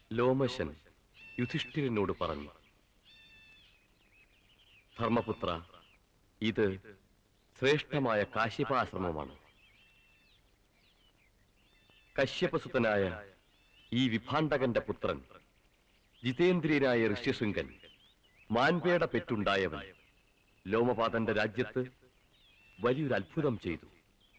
ലോമശൻ യുധിഷ്ഠിരനോട് പറഞ്ഞു ധർമ്മപുത്ര ഇത് ശ്രേഷ്ഠമായ കാശ്യപാശ്രമമാണ് കശ്യപസുതനായ ഈ വിഭാണ്ഡകന്റെ പുത്രൻ ജിതേന്ദ്രിയനായ ഋഷ്യശൃംഗൻ മാൻപേട പെറ്റുണ്ടായവൻ ലോമപാതന്റെ രാജ്യത്ത് വലിയൊരു അത്ഭുതം ചെയ്തു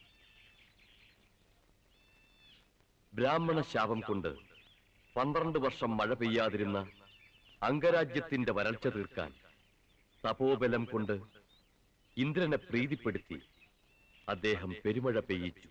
ബ്രാഹ്മണ ശാപം കൊണ്ട് പന്ത്രണ്ട് വർഷം മഴ പെയ്യാതിരുന്ന അംഗരാജ്യത്തിന്റെ വരൾച്ച തീർക്കാൻ തപോബലം കൊണ്ട് ഇന്ദ്രനെ പ്രീതിപ്പെടുത്തി അദ്ദേഹം പെരുമഴ പെയ്യിച്ചു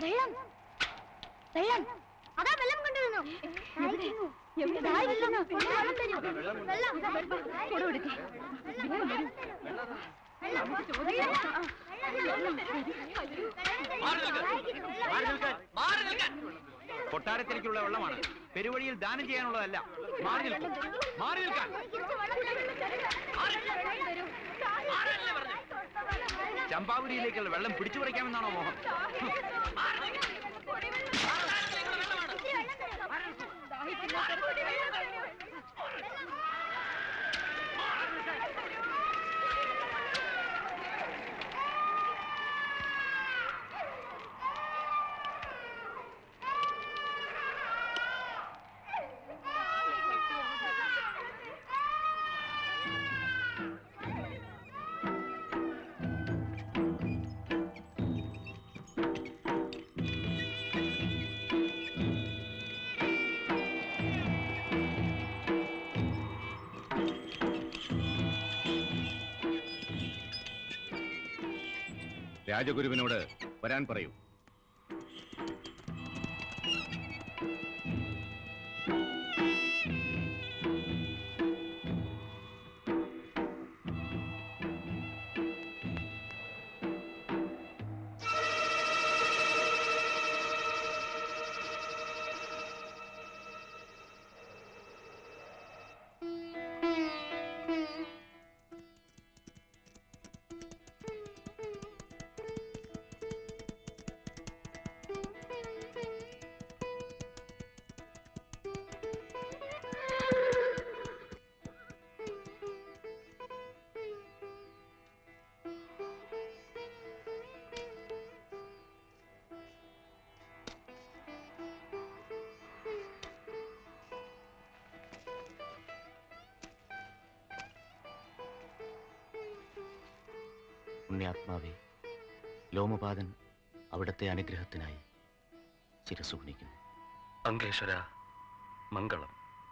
വെള്ളം വെള്ളം അതാ വെള്ളം കൊണ്ടുവരുന്നു ദാഹിക്കുന്നു. വെള്ളം തരൂ. വെള്ളം. കുടം എടുക്ക്. വേഗം വരൂ. വെള്ളം. വെള്ളം. കൊട്ടാരത്തിലേക്കുള്ള വെള്ളമാണ് പെരുവഴിയിൽ ദാനം ചെയ്യാനുള്ളതല്ല മാറി നിൽക്കും മാറി നിൽക്കാൻ ചമ്പാവരിയിലേക്കുള്ള വെള്ളം പിടിച്ചു പറിക്കാമെന്നാണോ മോഹം രാജഗുരുവിനോട് വരാൻ പറയൂ പുണ്യാത്മാവെ ലോമപാദൻ അവിടുത്തെ അനുഗ്രഹത്തിനായി ശിരസ് കുനിക്കുന്നു അങ്കേശ്വര മംഗളം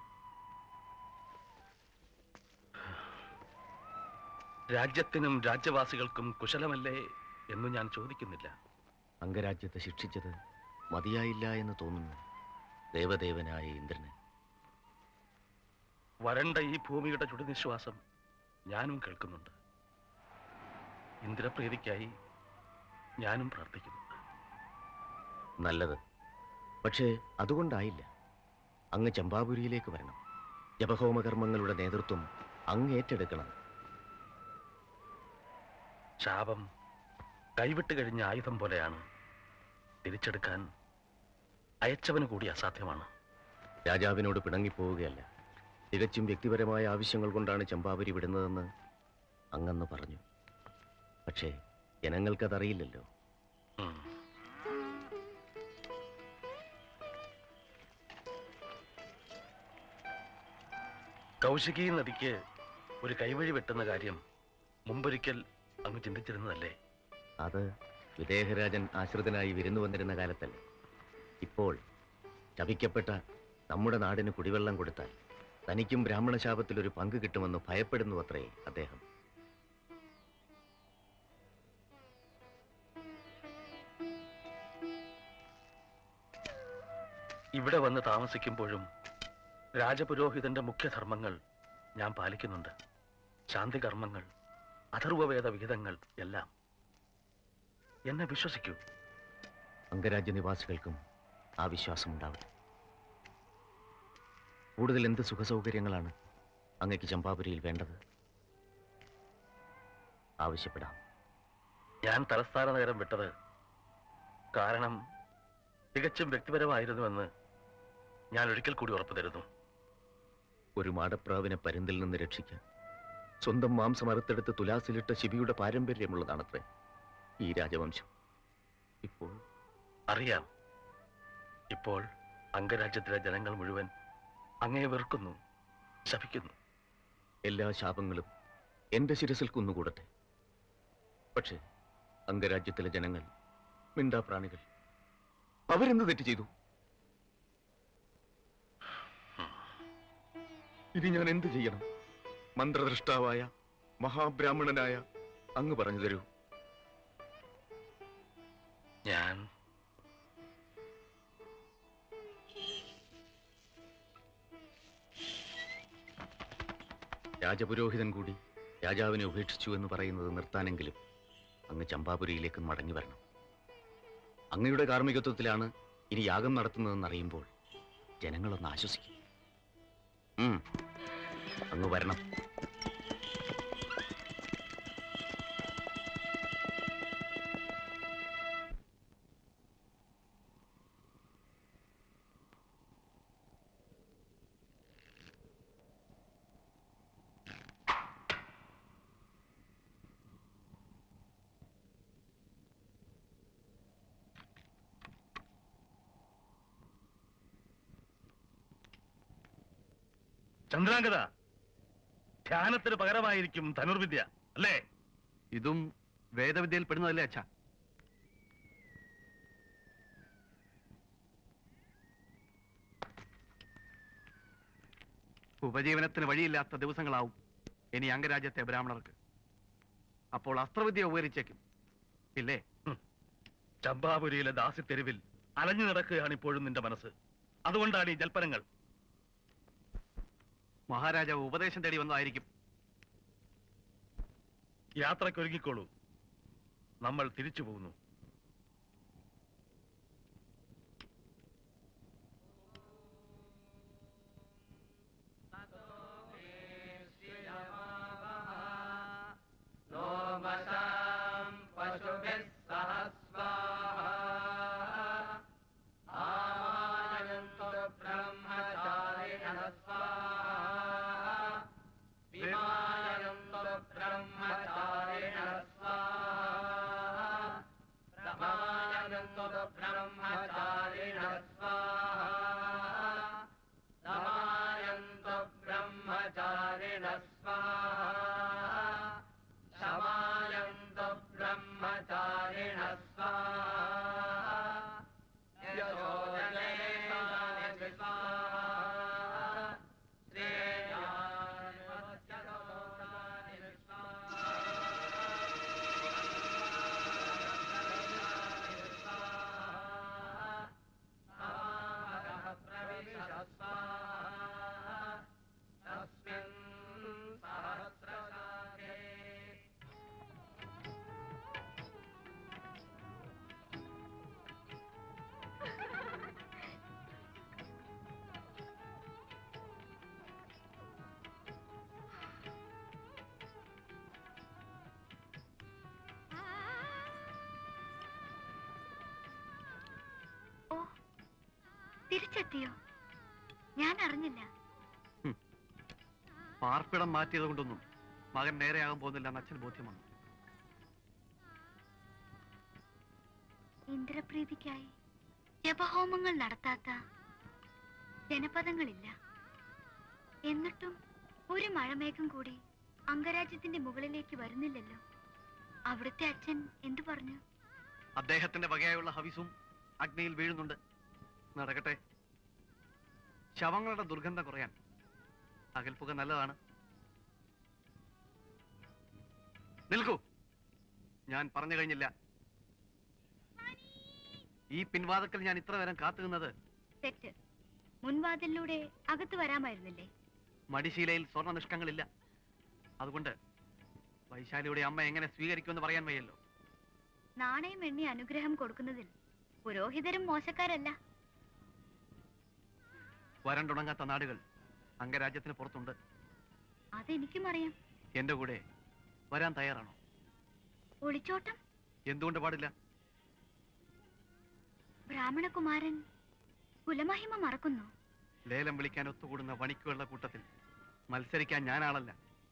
രാജ്യത്തിനും രാജ്യവാസികൾക്കും കുശലമല്ലേ എന്ന് ഞാൻ ചോദിക്കുന്നില്ല അംഗരാജ്യത്തെ ശിക്ഷിച്ചത് മതിയായില്ല എന്ന് തോന്നുന്നു ദേവദേവനായ ഇന്ദ്രന് വരണ്ട ഈ ഭൂമിയുടെ ചുടുനിശ്വാസം ഞാനും കേൾക്കുന്നുണ്ട് ഇന്ദ്രപ്രീതിക്കായി ഞാനും പ്രാർത്ഥിക്കുന്നുണ്ട് നല്ലത് പക്ഷേ അതുകൊണ്ടായില്ല അങ്ങ് ചമ്പാപുരിയിലേക്ക് വരണം ജപഹോമകർമ്മങ്ങളുടെ നേതൃത്വം അങ്ങ് ഏറ്റെടുക്കണം ശാപം കൈവിട്ട് കഴിഞ്ഞ ആയുധം പോലെയാണ് തിരിച്ചെടുക്കാൻ അയച്ചവന് കൂടി അസാധ്യമാണ് രാജാവിനോട് പിണങ്ങിപ്പോവുകയല്ല തികച്ചും വ്യക്തിപരമായ ആവശ്യങ്ങൾ കൊണ്ടാണ് ചമ്പാവരി വിടുന്നതെന്ന് അങ്ങന്ന് പറഞ്ഞു പക്ഷേ ജനങ്ങൾക്കതറിയില്ലല്ലോ ഉം. കൗശികി നദിക്ക് ഒരു കൈവഴി വെട്ടുന്ന കാര്യം മുമ്പൊരിക്കൽ അങ്ങ് ചിന്തിച്ചിരുന്നതല്ലേ അത് വിദേഹരാജൻ ആശ്രിതനായി വിരുന്നു വന്നിരുന്ന കാലത്തല്ലേ ഇപ്പോൾ ശപിക്കപ്പെട്ട നമ്മുടെ നാടിന് കുടിവെള്ളം കൊടുത്താൽ തനിക്കും ബ്രാഹ്മണശാപത്തിൽ ഒരു പങ്ക് കിട്ടുമെന്ന് ഭയപ്പെടുന്നു അത്രേ അദ്ദേഹം ഇവിടെ വന്ന് താമസിക്കുമ്പോഴും രാജപുരോഹിതന്റെ മുഖ്യധർമ്മങ്ങൾ ഞാൻ പാലിക്കുന്നുണ്ട് ശാന്തി കർമ്മങ്ങൾ അഥർവവേദ വിഹിതങ്ങൾ എല്ലാം എന്നെ വിശ്വസിക്കൂ അംഗരാജ്യ നിവാസികൾക്കും ആ വിശ്വാസമുണ്ടാവട്ടെ കൂടുതൽ എന്ത് സുഖസൗകര്യങ്ങളാണ് അങ്ങയ്ക്ക് ചമ്പാപുരിയിൽ വേണ്ടത് ആവശ്യപ്പെടാം ഞാൻ തലസ്ഥാന നഗരം വിട്ടത് കാരണം തികച്ചും വ്യക്തിപരമായിരുന്നുവെന്ന് ഞാൻ ഒരിക്കൽ കൂടി ഉറപ്പു തരുന്നു ഒരു മാടപ്രാവിനെ പരുന്തിൽ നിന്ന് രക്ഷിക്കാൻ സ്വന്തം മാംസം അറുത്തെടുത്ത് തുലാസിലിട്ട ശിബിയുടെ പാരമ്പര്യമുള്ളതാണത്രേ ഈ രാജവംശം ഇപ്പോൾ അറിയാം ഇപ്പോൾ അംഗരാജ്യത്തിലെ ജനങ്ങൾ മുഴുവൻ അങ്ങയെ വെറുക്കുന്നു ശപിക്കുന്നു എല്ലാ ശാപങ്ങളും എന്റെ ശിരസിൽ കുന്നുകൂടട്ടെ പക്ഷേ അംഗരാജ്യത്തിലെ ജനങ്ങൾ മിണ്ടാപ്രാണികൾ അവരെന്ത് തെറ്റ് ചെയ്തു ഇനി ഞാൻ എന്ത് ചെയ്യണം മന്ത്രദ്രഷ്ടാവായ മഹാബ്രാഹ്മണനായ അങ്ങ് പറഞ്ഞു തരൂ ഞാൻ രാജപുരോഹിതൻ കൂടി രാജാവിനെ ഉപേക്ഷിച്ചു എന്ന് പറയുന്നത് നിർത്താനെങ്കിലും അങ്ങ് ചമ്പാപുരിയിലേക്ക് മടങ്ങി വരണം അങ്ങയുടെ കാർമ്മികത്വത്തിലാണ് ഇനി യാഗം നടത്തുന്നതെന്ന് അറിയുമ്പോൾ ജനങ്ങളൊന്ന് ആശ്വസിക്കും ഉം. അങ്ങ് വരണം ചന്ദ്രാംഗത ധ്യാനത്തിന് പകരമായിരിക്കും ധനുർവിദ്യ അല്ലേ ഇതും വേദവിദ്യയിൽ പെടുന്നതല്ലേ അച്ഛാ ഉപജീവനത്തിന് വഴിയില്ലാത്ത ദിവസങ്ങളാവും ഇനി അംഗരാജ്യത്തെ ബ്രാഹ്മണർക്ക് അപ്പോൾ അസ്ത്രവിദ്യ ഉപകരിച്ചേക്കും ഇല്ലേ ചമ്പാപുരിയിലെ ദാസിത്തെരുവിൽ അലഞ്ഞു നടക്കുകയാണ് ഇപ്പോഴും നിന്റെ മനസ്സ് അതുകൊണ്ടാണ് ഈ ജൽപ്പനങ്ങൾ മഹാരാജാവ് ഉപദേശം തേടി വന്നതായിരിക്കും യാത്രയ്ക്ക് ഒരുങ്ങിക്കോളൂ നമ്മൾ തിരിച്ചു പോകുന്നു ഓ തിരിച്ചെത്തിയോ ഞാൻ അറിഞ്ഞില്ല പാർപ്പിടം മാറ്റിയത് കൊണ്ടൊന്നും മകൻ നേരെയാകാൻ പോകുന്നില്ല എന്ന് അച്ഛന് ബോധ്യമാണ് ഇന്ദ്രപ്രീതിക്കായി ജപഹോമങ്ങൾ നടത്താത്ത ജനപദങ്ങളില്ല എന്നിട്ടും ഒരു മഴമേഘം കൂടി അംഗരാജ്യത്തിന്റെ മുകളിലേക്ക് വരുന്നില്ലല്ലോ അവിടുത്തെ അച്ഛൻ എന്തു പറഞ്ഞു അദ്ദേഹത്തിന്റെ വകയായുള്ള ഹവിസും അഗ്നിയിൽ വീഴുന്നുണ്ട് നടക്കട്ടെ ശവങ്ങളുടെ ദുർഗന്ധം കുറയാൻ അകൽപ്പുക നല്ലതാണ് നിൽക്കൂ ഞാൻ പറഞ്ഞു കഴിഞ്ഞില്ല ഈ പിൻവാതക്കൽ ഞാൻ ഇത്ര നേരം കാത്തുനിന്നത് തെറ്റ് മുൻവാതിലിലൂടെ അകത്ത് വരാമായിരുന്നില്ലേ മടിശീലയിൽ സ്വർണ്ണ നിഷ്കങ്ങളില്ല അതുകൊണ്ട് വൈശാലിയുടെ അമ്മ എങ്ങനെ സ്വീകരിക്കുമെന്ന് പറയാൻ വയ്യല്ലോ നാണയം എണ്ണി അനുഗ്രഹം കൊടുക്കുന്നതിൽ പുരോഹിതരും മോശക്കാരല്ല വരണ്ടുണങ്ങാത്ത നാടുകൾ അംഗരാജ്യത്തിന് പുറത്തുണ്ട് അതെനിക്കും അറിയാം എന്റെ കൂടെ വരാൻ തയ്യാറാണോ ഒളിച്ചോട്ടം എന്തുകൊണ്ട് പാടില്ല ബ്രാഹ്മണകുമാരൻ കുലമഹിമ മറക്കുന്നു ലേലം വിളിക്കാൻ ഒത്തുകൂടുന്ന വണിക്കുകളുടെ കൂട്ടത്തിൽ മത്സരിക്കാൻ ഞാനാളല്ല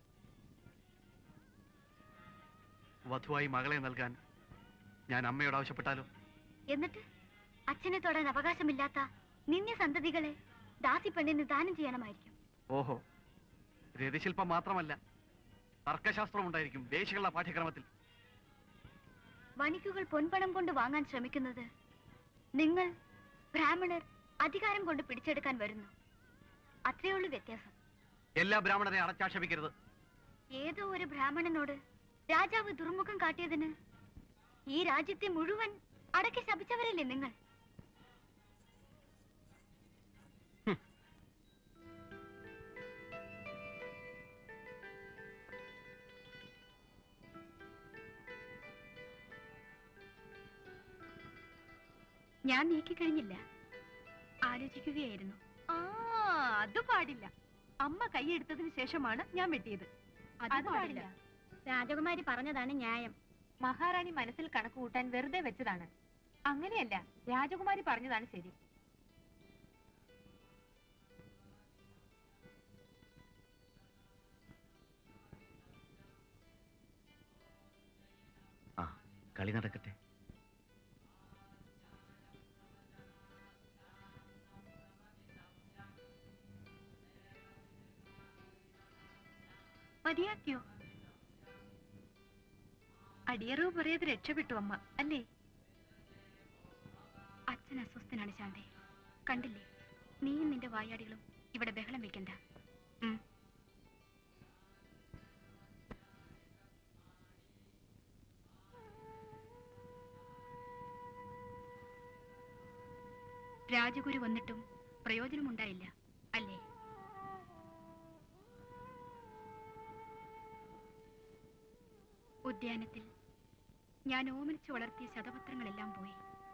വധുവായി മകളെ നൽകാൻ ഞാൻ അമ്മയോട് ആവശ്യപ്പെട്ടാലോ എന്നിട്ട് അച്ഛനെ തൊടാൻ അവകാശമില്ലാത്ത നിന്യ സന്തതികളെ ദാസി പെണ്ണിന് ദാനം ചെയ്യണമായിരിക്കും ഓഹോ രതിശില്പം മാത്രമല്ല തർക്കശാസ്ത്രം ഉണ്ടായിരിക്കും ദേശികളുടെ പാഠ്യക്രമത്തിൽ വണിക്കുകൾ പൊൻപണം കൊണ്ട് വാങ്ങാൻ ശ്രമിക്കുന്നത് നിങ്ങൾ ബ്രാഹ്മണർ അധികാരം കൊണ്ട് പിടിച്ചെടുക്കാൻ വരുന്നു അത്രയുള്ളൂ വ്യത്യാസം എല്ലാ ബ്രാഹ്മണരെ അടച്ചാക്ഷേപിക്കരുത് ഏതോ ഒരു ബ്രാഹ്മണനോട് രാജാവ് ദുർമുഖം കാട്ടിയതിന് ഈ രാജ്യത്തെ മുഴുവൻ അടക്കി ശപിച്ചവരല്ലേ നിങ്ങൾ ഞാൻ നീക്കിക്കഴിഞ്ഞില്ല ആലോചിക്കുകയായിരുന്നു ആ അത് പാടില്ല അമ്മ കൈയെടുത്തതിന് ശേഷമാണ് ഞാൻ വെട്ടിയത് അത് പാടില്ല രാജകുമാരി പറഞ്ഞതാണ് ന്യായം മഹാറാണി മനസ്സിൽ കണക്ക് കൂട്ടാൻ വെറുതെ വെച്ചതാണ് അങ്ങനെയല്ല രാജകുമാരി പറഞ്ഞതാണ് ശരി ആ കളി നടക്കട്ടെ മതിയാക്കിയോ അടിയറവ് പറയാതെ രക്ഷപ്പെട്ടു അമ്മ അല്ലേ അച്ഛൻ അസ്വസ്ഥനാണ് ശാന്തേ കണ്ടില്ലേ നീയും നിന്റെ വായാടികളും ഇവിടെ ബഹളം വെക്കണ്ട ഉം. രാജഗുരു വന്നിട്ടും പ്രയോജനമുണ്ടായില്ല അല്ലേ ഉദ്യാനത്തിൽ ഞാൻ ഓമനിച്ചു വളർത്തിയ ശതപത്രങ്ങളെല്ലാം പോയി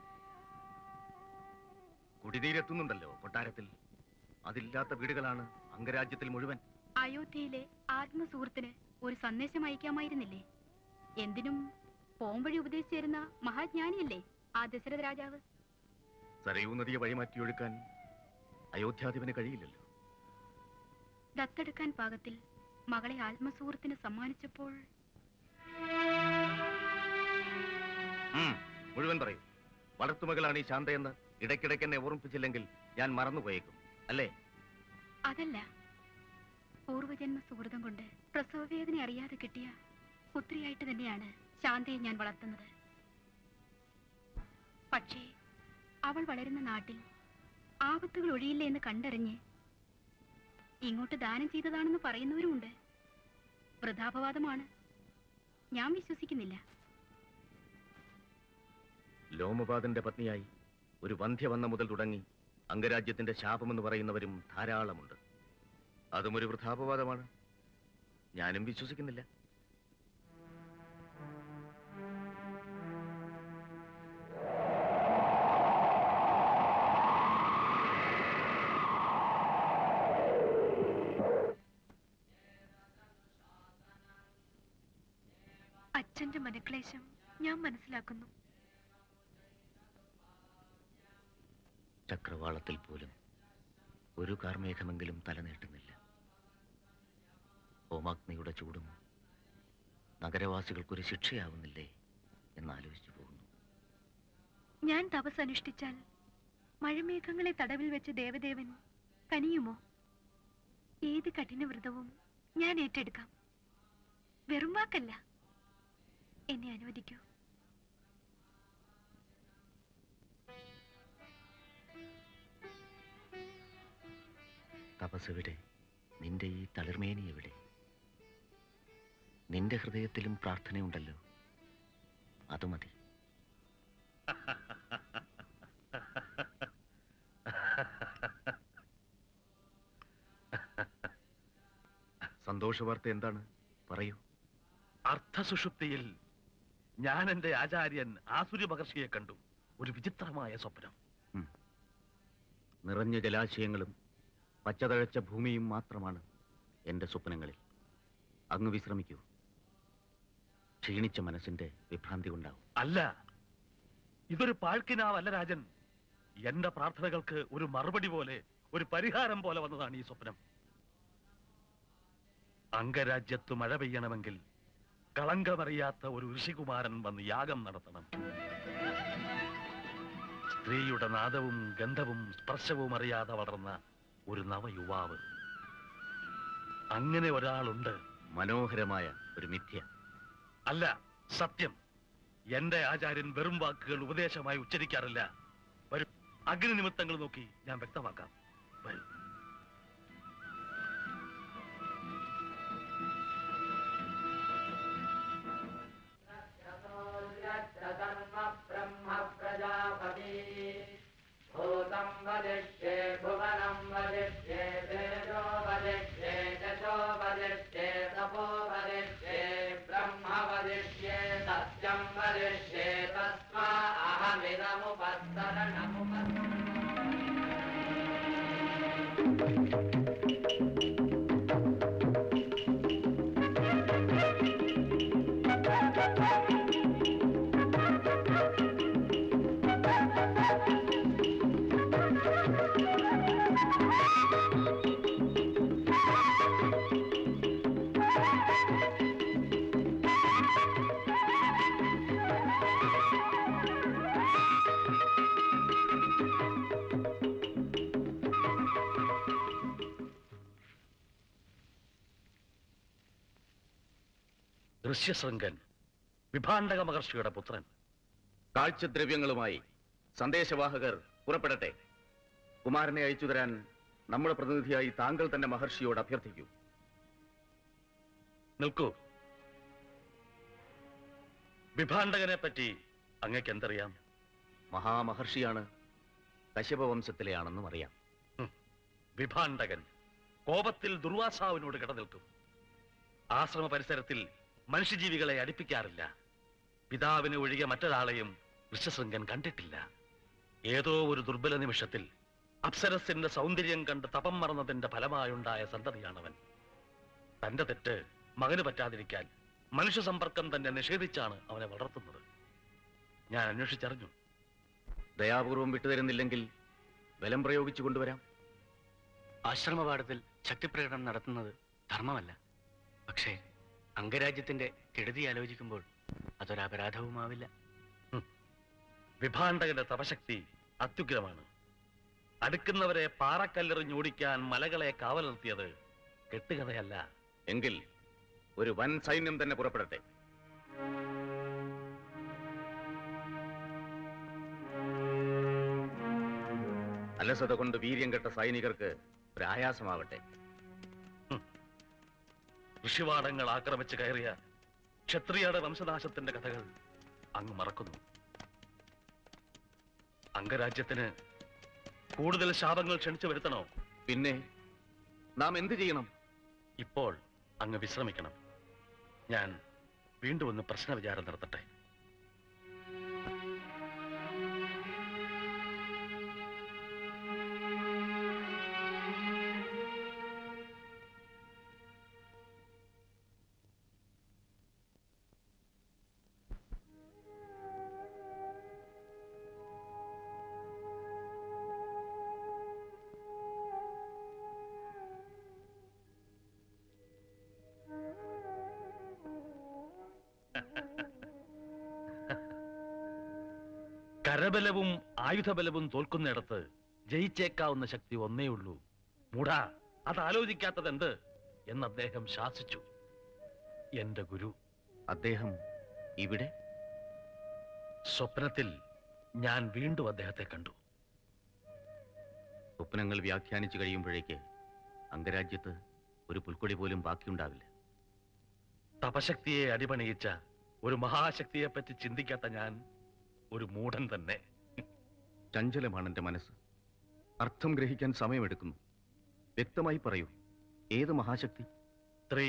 കുടിനീരെത്തുന്നുണ്ടല്ലോ കൊട്ടാരത്തിൽ അതില്ലാത്ത വീടുകളാണ് അംഗരാജ്യത്തിൽ മുഴുവൻ അയോധ്യയിലെ ആത്മസുഹൃത്തിന് ഒരു സന്ദേശം അയക്കാമായിരുന്നില്ലേ എന്തിനും പോംവഴി ഉപദേശിച്ചു തരുന്ന മഹാജ്ഞാനിയല്ലേ ആ ദശരഥ രാജാവ് സരയൂ നദിയെ വഴിമാറ്റിയൊഴുക്കാൻ അയോധ്യാധിപന് കഴിയില്ലല്ലോ ദത്തെടുക്കാൻ പാകത്തിൽ മകളെ ആത്മസുഹൃത്തിന് സമ്മാനിച്ചപ്പോൾ ഉം, മുഴുവൻ പറയൂ വളർത്തുമകളാണ് ഈ ശാന്തയെന്ന് ഇടയ്ക്കിടയ്ക്ക് എന്നെ ഓർമ്മിപ്പിച്ചില്ലെങ്കിൽ ഞാൻ മറന്നുപോയേക്കും അല്ലേ അതല്ല പൂർവജന്മ സുഹൃതം കൊണ്ട് പ്രസവവേദന അറിയാതെ കിട്ടിയ പുത്രിയായിട്ട് തന്നെയാണ് ശാന്തയെ ഞാൻ വളർത്തുന്നത് പക്ഷേ അവൾ വളരുന്ന നാട്ടിൽ ആപത്തുകൾ ഒഴിയില്ല എന്ന് കണ്ടറിഞ്ഞ് ഇങ്ങോട്ട് ദാനം ചെയ്തതാണെന്ന് പറയുന്നവരുമുണ്ട് വൃഥാപവാദമാണ് ഞാൻ വിശ്വസിക്കുന്നില്ല ലോമപാദന്റെ പത്നിയായി ഒരു വന്ധ്യ വന്ന മുതൽ തുടങ്ങി അംഗരാജ്യത്തിന്റെ ശാപമെന്ന് പറയുന്നവരും ധാരാളമുണ്ട് അതും ഒരു വൃഥാപവാദമാണ് ഞാനും വിശ്വസിക്കുന്നില്ല അച്ഛന്റെ മനക്ലേശം ഞാൻ മനസ്സിലാക്കുന്നു ചക്രവാളത്തിൽ പോലും ഒരു കാർമേഘമെങ്കിലും തലനീട്ടുന്നില്ല ഹോമാഗ്നിയുടെ ചൂടും നഗരവാസികൾക്കൊരു ശിക്ഷയാവുന്നില്ലേ എന്നാലോചിച്ചു പോകുന്നു ഞാൻ തപസ് അനുഷ്ഠിച്ചാൽ മഴമേഘങ്ങളെ തടവിൽ വെച്ച് ദേവദേവൻ കനിയുമോ ഏത് കഠിന വ്രതവും ഞാൻ ഏറ്റെടുക്കാം വെറും വാക്കല്ല എന്നെ അനുവദിക്കൂ തപസ്സെവിടെ നിന്റെ ഈ തളിർമേനി എവിടെ നിന്റെ ഹൃദയത്തിലും പ്രാർത്ഥനയുണ്ടല്ലോ അത് മതി സന്തോഷവാർത്ത എന്താണ് പറയൂ അർത്ഥസുഷുപ്തിയിൽ ഞാൻ എന്റെ ആചാര്യൻ ആസുര മഹർഷിയെ കണ്ടു ഒരു വിചിത്രമായ സ്വപ്നം നിറഞ്ഞ ജലാശയങ്ങളും പച്ചതഴച്ച ഭൂമിയും മാത്രമാണ് എൻ്റെ സ്വപ്നങ്ങളിൽ അങ്ങ് വിശ്രമിക്കൂ ക്ഷീണിച്ച മനസ്സിന്റെ വിഭ്രാന്തി ഉണ്ടാവും അല്ല ഇതൊരു പാഴ്ക്കിനാവല്ല രാജൻ എന്റെ പ്രാർത്ഥനകൾക്ക് ഒരു മറുപടി പോലെ ഒരു പരിഹാരം പോലെ വന്നതാണ് ഈ സ്വപ്നം അംഗരാജ്യത്ത് മഴ പെയ്യണമെങ്കിൽ കളങ്കമറിയാത്ത ഒരു ഋഷികുമാരൻ വന്ന് യാഗം നടത്തണം സ്ത്രീയുടെ നാദവും ഗന്ധവും സ്പർശവും അറിയാതെ വളർന്ന ഒരു നവയുവാവ് അങ്ങനെ ഒരാളുണ്ട് മനോഹരമായ ഒരു മിഥ്യ അല്ല സത്യം എന്റെ ആചാര്യൻ വെറും വാക്കുകൾ ഉപദേശമായി ഉച്ചരിക്കാറില്ല വരും അഗ്നി നിമിത്തങ്ങൾ നോക്കി ഞാൻ വ്യക്തമാക്കാം വരൂ ब्रह्म प्रजापति भूतं वदिष्ये भुवनं वदिष्ये तेजो वदिष्ये दशो वदिष्ये तपो वदिष्ये ब्रह्म वदिष्ये सत्यं वदिष्ये तस्मा अहमिदमुपस्तरणम् ഋഷ്യശൃംഗൻ വിഭാണ്ഡക മഹർഷിയുടെ പുത്രൻ കാഴ്ചദ്രവ്യങ്ങളുമായി സന്ദേശവാഹകർ പുറപ്പെടട്ടെ കുമാരനെ അയച്ചു തരാൻ നമ്മുടെ പ്രതിനിധിയായി താങ്കൾ തന്നെ മഹർഷിയോട് അഭ്യർത്ഥിക്കൂ നിൽക്കൂ വിഭാണ്ഡകനെ പറ്റി അങ്ങക്ക് എന്തറിയാം മഹാമഹർഷിയാണ് കശ്യപ വംശത്തിലെയാണെന്നും അറിയാം വിഭാണ്ഡകൻ കോപത്തിൽ ദുർവാസാവിനോട് കിടനിൽക്കും ആശ്രമ പരിസരത്തിൽ മനുഷ്യജീവികളെ അടുപ്പിക്കാറില്ല പിതാവിനെ ഒഴികെ മറ്റൊരാളെയും ഋഷ്യശൃംഗൻ കണ്ടിട്ടില്ല ഏതോ ഒരു ദുർബല നിമിഷത്തിൽ അപ്സരസിന്റെ സൗന്ദര്യം കണ്ട് തപം മറന്നതിന്റെ ഫലമായുണ്ടായ സന്തതിയാണവൻ തന്റെ തെറ്റ് മകന് പറ്റാതിരിക്കാൻ മനുഷ്യ സമ്പർക്കം തന്നെ നിഷേധിച്ചാണ് അവനെ വളർത്തുന്നത് ഞാൻ അന്വേഷിച്ചറിഞ്ഞു ദയാപൂർവം വിട്ടുതരുന്നില്ലെങ്കിൽ ബലം പ്രയോഗിച്ചു കൊണ്ടുവരാം ആശ്രമപാഠത്തിൽ ശക്തിപ്രകടനം നടത്തുന്നത് ധർമ്മമല്ല പക്ഷേ അംഗരാജ്യത്തിന്റെ കെടുതി ആലോചിക്കുമ്പോൾ അതൊരപരാധവുമാവില്ല വിഭാണ്ഡകന്റെ തപശക്തി അത്യുഗ്രമാണ് അടുക്കുന്നവരെ പാറക്കല്ലെറിഞ്ഞോടിക്കാൻ മലകളെ കാവൽ നിർത്തിയത് കെട്ടുകഥയല്ല എങ്കിൽ ഒരു വൻ സൈന്യം തന്നെ പുറപ്പെടട്ടെ അലസത കൊണ്ട് വീര്യം കെട്ട സൈനികർക്ക് ഒരു ആയാസമാവട്ടെ ഋഷിവാടങ്ങൾ ആക്രമിച്ച് കയറിയ ക്ഷത്രിയയുടെ വംശനാശത്തിന്റെ കഥകൾ അങ്ങ് മറക്കുന്നു അംഗരാജ്യത്തിന് കൂടുതൽ ശാപങ്ങൾ ക്ഷണിച്ചു വരുത്തണോ പിന്നെ നാം എന്ത് ചെയ്യണം ഇപ്പോൾ അങ്ങ് വിശ്രമിക്കണം ഞാൻ വീണ്ടും ഒന്ന് പ്രശ്ന വിചാരം നടത്തട്ടെ കരബലവും ആയുധബലവും തോൽക്കുന്നിടത്ത് ജയിച്ചേക്കാവുന്ന ശക്തി ഒന്നേ ഉള്ളൂ മൂടാ അത് ആലോചിക്കാത്തത് എന്ത് എന്ന് അദ്ദേഹം ശാസിച്ചു എന്റെ ഗുരു അദ്ദേഹം ഇവിടെ സ്വപ്നത്തിൽ ഞാൻ വീണ്ടും അദ്ദേഹത്തെ കണ്ടു സ്വപ്നങ്ങൾ വ്യാഖ്യാനിച്ചു കഴിയുമ്പോഴേക്ക് അംഗരാജ്യത്ത് ഒരു പുൽക്കൊടി പോലും ബാക്കിയുണ്ടാവില്ല തപശക്തിയെ അടിപണിയിച്ച ഒരു മഹാശക്തിയെ പറ്റി ചിന്തിക്കാത്ത ഞാൻ ഒരു മൂഢൻ തന്നെ ചഞ്ചലമാണ് എന്റെ മനസ്സ് അർത്ഥം ഗ്രഹിക്കാൻ സമയമെടുക്കുന്നു വ്യക്തമായി പറയൂ ഏത് മഹാശക്തി ത്രീ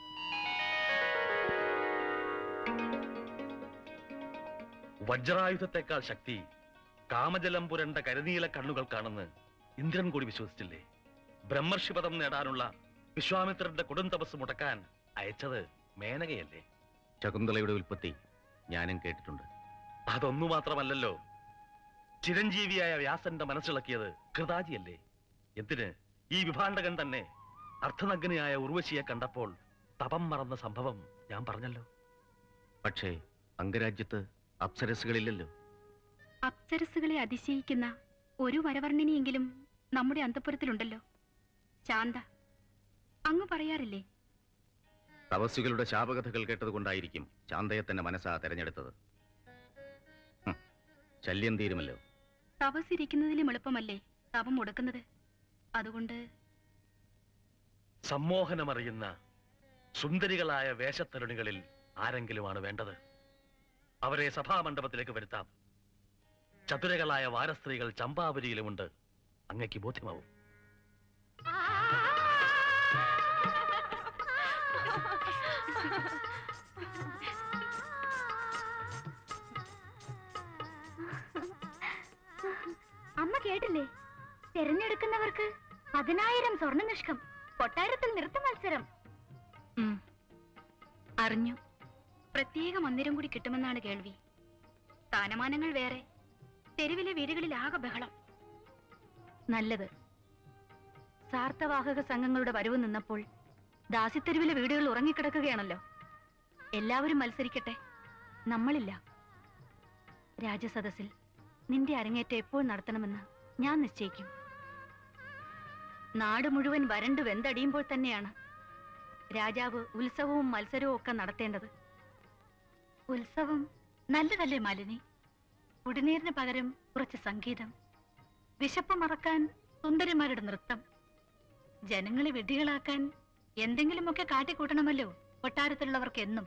വജ്രായുധത്തെക്കാൾ ശക്തി കാമജലം പുരണ്ട കരുനീല കണ്ണുകൾക്കാണെന്ന് ഇന്ദ്രൻ കൂടി വിശ്വസിച്ചില്ലേ ബ്രഹ്മർഷിപദം നേടാനുള്ള വിശ്വാമിത്രന്റെ കൊടും തപസ് മുടക്കാൻ അയച്ചത് മേനകയല്ലേ ശകുന്തളയുടെ ഉൽപ്പത്തി ഞാനും കേട്ടിട്ടുണ്ട് അതൊന്നു മാത്രമല്ലല്ലോ ചിരഞ്ജീവിയായ വ്യാസന്റെ മനസ്സിളക്കിയത് കൃതാജിയല്ലേ എന്തിന് ഈ വിഭാണ്ഡകൻ തന്നെ അർത്ഥനഗ്നയായ ഉർവശിയെ കണ്ടപ്പോൾ തപം മറന്ന സംഭവം ഞാൻ പറഞ്ഞല്ലോ പക്ഷേ അംഗരാജ്യത്ത് അപ്സരസുകളില്ലല്ലോ അപ്സരസുകളെ അതിശയിക്കുന്ന ഒരു വരവർണ്ണിനിയെങ്കിലും നമ്മുടെ അന്തപുരത്തിലുണ്ടല്ലോ ശാന്ത അങ്ങ് പറയാറില്ലേ തപസ്സുകളുടെ ശാപകഥകൾ കേട്ടതുകൊണ്ടായിരിക്കും ശാന്തയെ തന്നെ മനസ്സാ തെരഞ്ഞെടുത്തത് ഹും, ശല്യം തീരുമല്ലോ തപസ്സിരിക്കുന്നതിലും എളുപ്പമല്ലേ തപം മുടക്കുന്നത് അതുകൊണ്ട് സമ്മോഹനമറിയുന്ന സുന്ദരികളായ വേഷത്തരുണികളിൽ ആരെങ്കിലുമാണ് വേണ്ടത് അവരെ സഭാമണ്ഡപത്തിലേക്ക് വരുത്താം ചതുരകളായ വാരസ്ത്രീകൾ ചമ്പാവരിയിലുമുണ്ട് അങ്ങയ്ക്ക് ബോധ്യമാവും അമ്മ കേട്ടില്ലേ തിരഞ്ഞെടുക്കുന്നവർക്ക് പതിനായിരം സ്വർണ്ണ നിഷ്കം കൊട്ടാരത്തിൽ നൃത്ത മത്സരം ഉം. അറിഞ്ഞു പ്രത്യേക മന്ദിരം കൂടി കിട്ടുമെന്നാണ് കേൾവി സ്ഥാനമാനങ്ങൾ വേറെ തെരുവിലെ വീടുകളിൽ ആകെ ബഹളം നല്ലത് സാർത്ഥവാഹക സംഘങ്ങളുടെ വരവ് നിന്നപ്പോൾ ദാസിത്തെരുവിലെ വീടുകൾ ഉറങ്ങിക്കിടക്കുകയാണല്ലോ എല്ലാവരും മത്സരിക്കട്ടെ നമ്മളില്ല രാജസദസ്സിൽ നിന്റെ അരങ്ങേറ്റം എപ്പോൾ നടത്തണമെന്ന് ഞാൻ നിശ്ചയിക്കും നാട് മുഴുവൻ വരണ്ടു വെന്തടിയുമ്പോൾ തന്നെയാണ് രാജാവ് ഉത്സവവും മത്സരവും ഒക്കെ നടത്തേണ്ടത് ഉത്സവം നല്ലതല്ലേ മാലിനി കുടിനീരിന് പകരം കുറച്ച് സംഗീതം വിശപ്പ് മറക്കാൻ സുന്ദരിമാരുടെ നൃത്തം ജനങ്ങളെ വിഡ്ഢികളാക്കാൻ എന്തെങ്കിലുമൊക്കെ കാട്ടിക്കൂട്ടണമല്ലോ കൊട്ടാരത്തിലുള്ളവർക്ക് എന്നും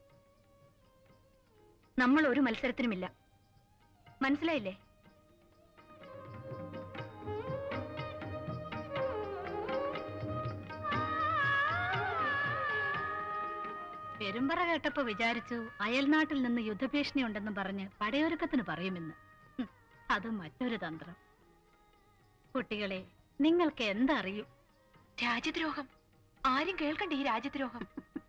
നമ്മൾ ഒരു മത്സരത്തിനുമില്ല മനസ്സിലായില്ലേ പെരുമ്പറ കേട്ടപ്പോ വിചാരിച്ചു അയൽനാട്ടിൽ നിന്ന് യുദ്ധഭീഷണി ഉണ്ടെന്ന് പറഞ്ഞ് പടയൊരുക്കത്തിന് പറയുമെന്ന് ഹും, അത് മറ്റൊരു തന്ത്രം കുട്ടികളെ നിങ്ങൾക്ക് എന്തറിയൂ രാജ്യദ്രോഹം ആരും കേൾക്കണ്ട ഈ രാജ്യദ്രോഹം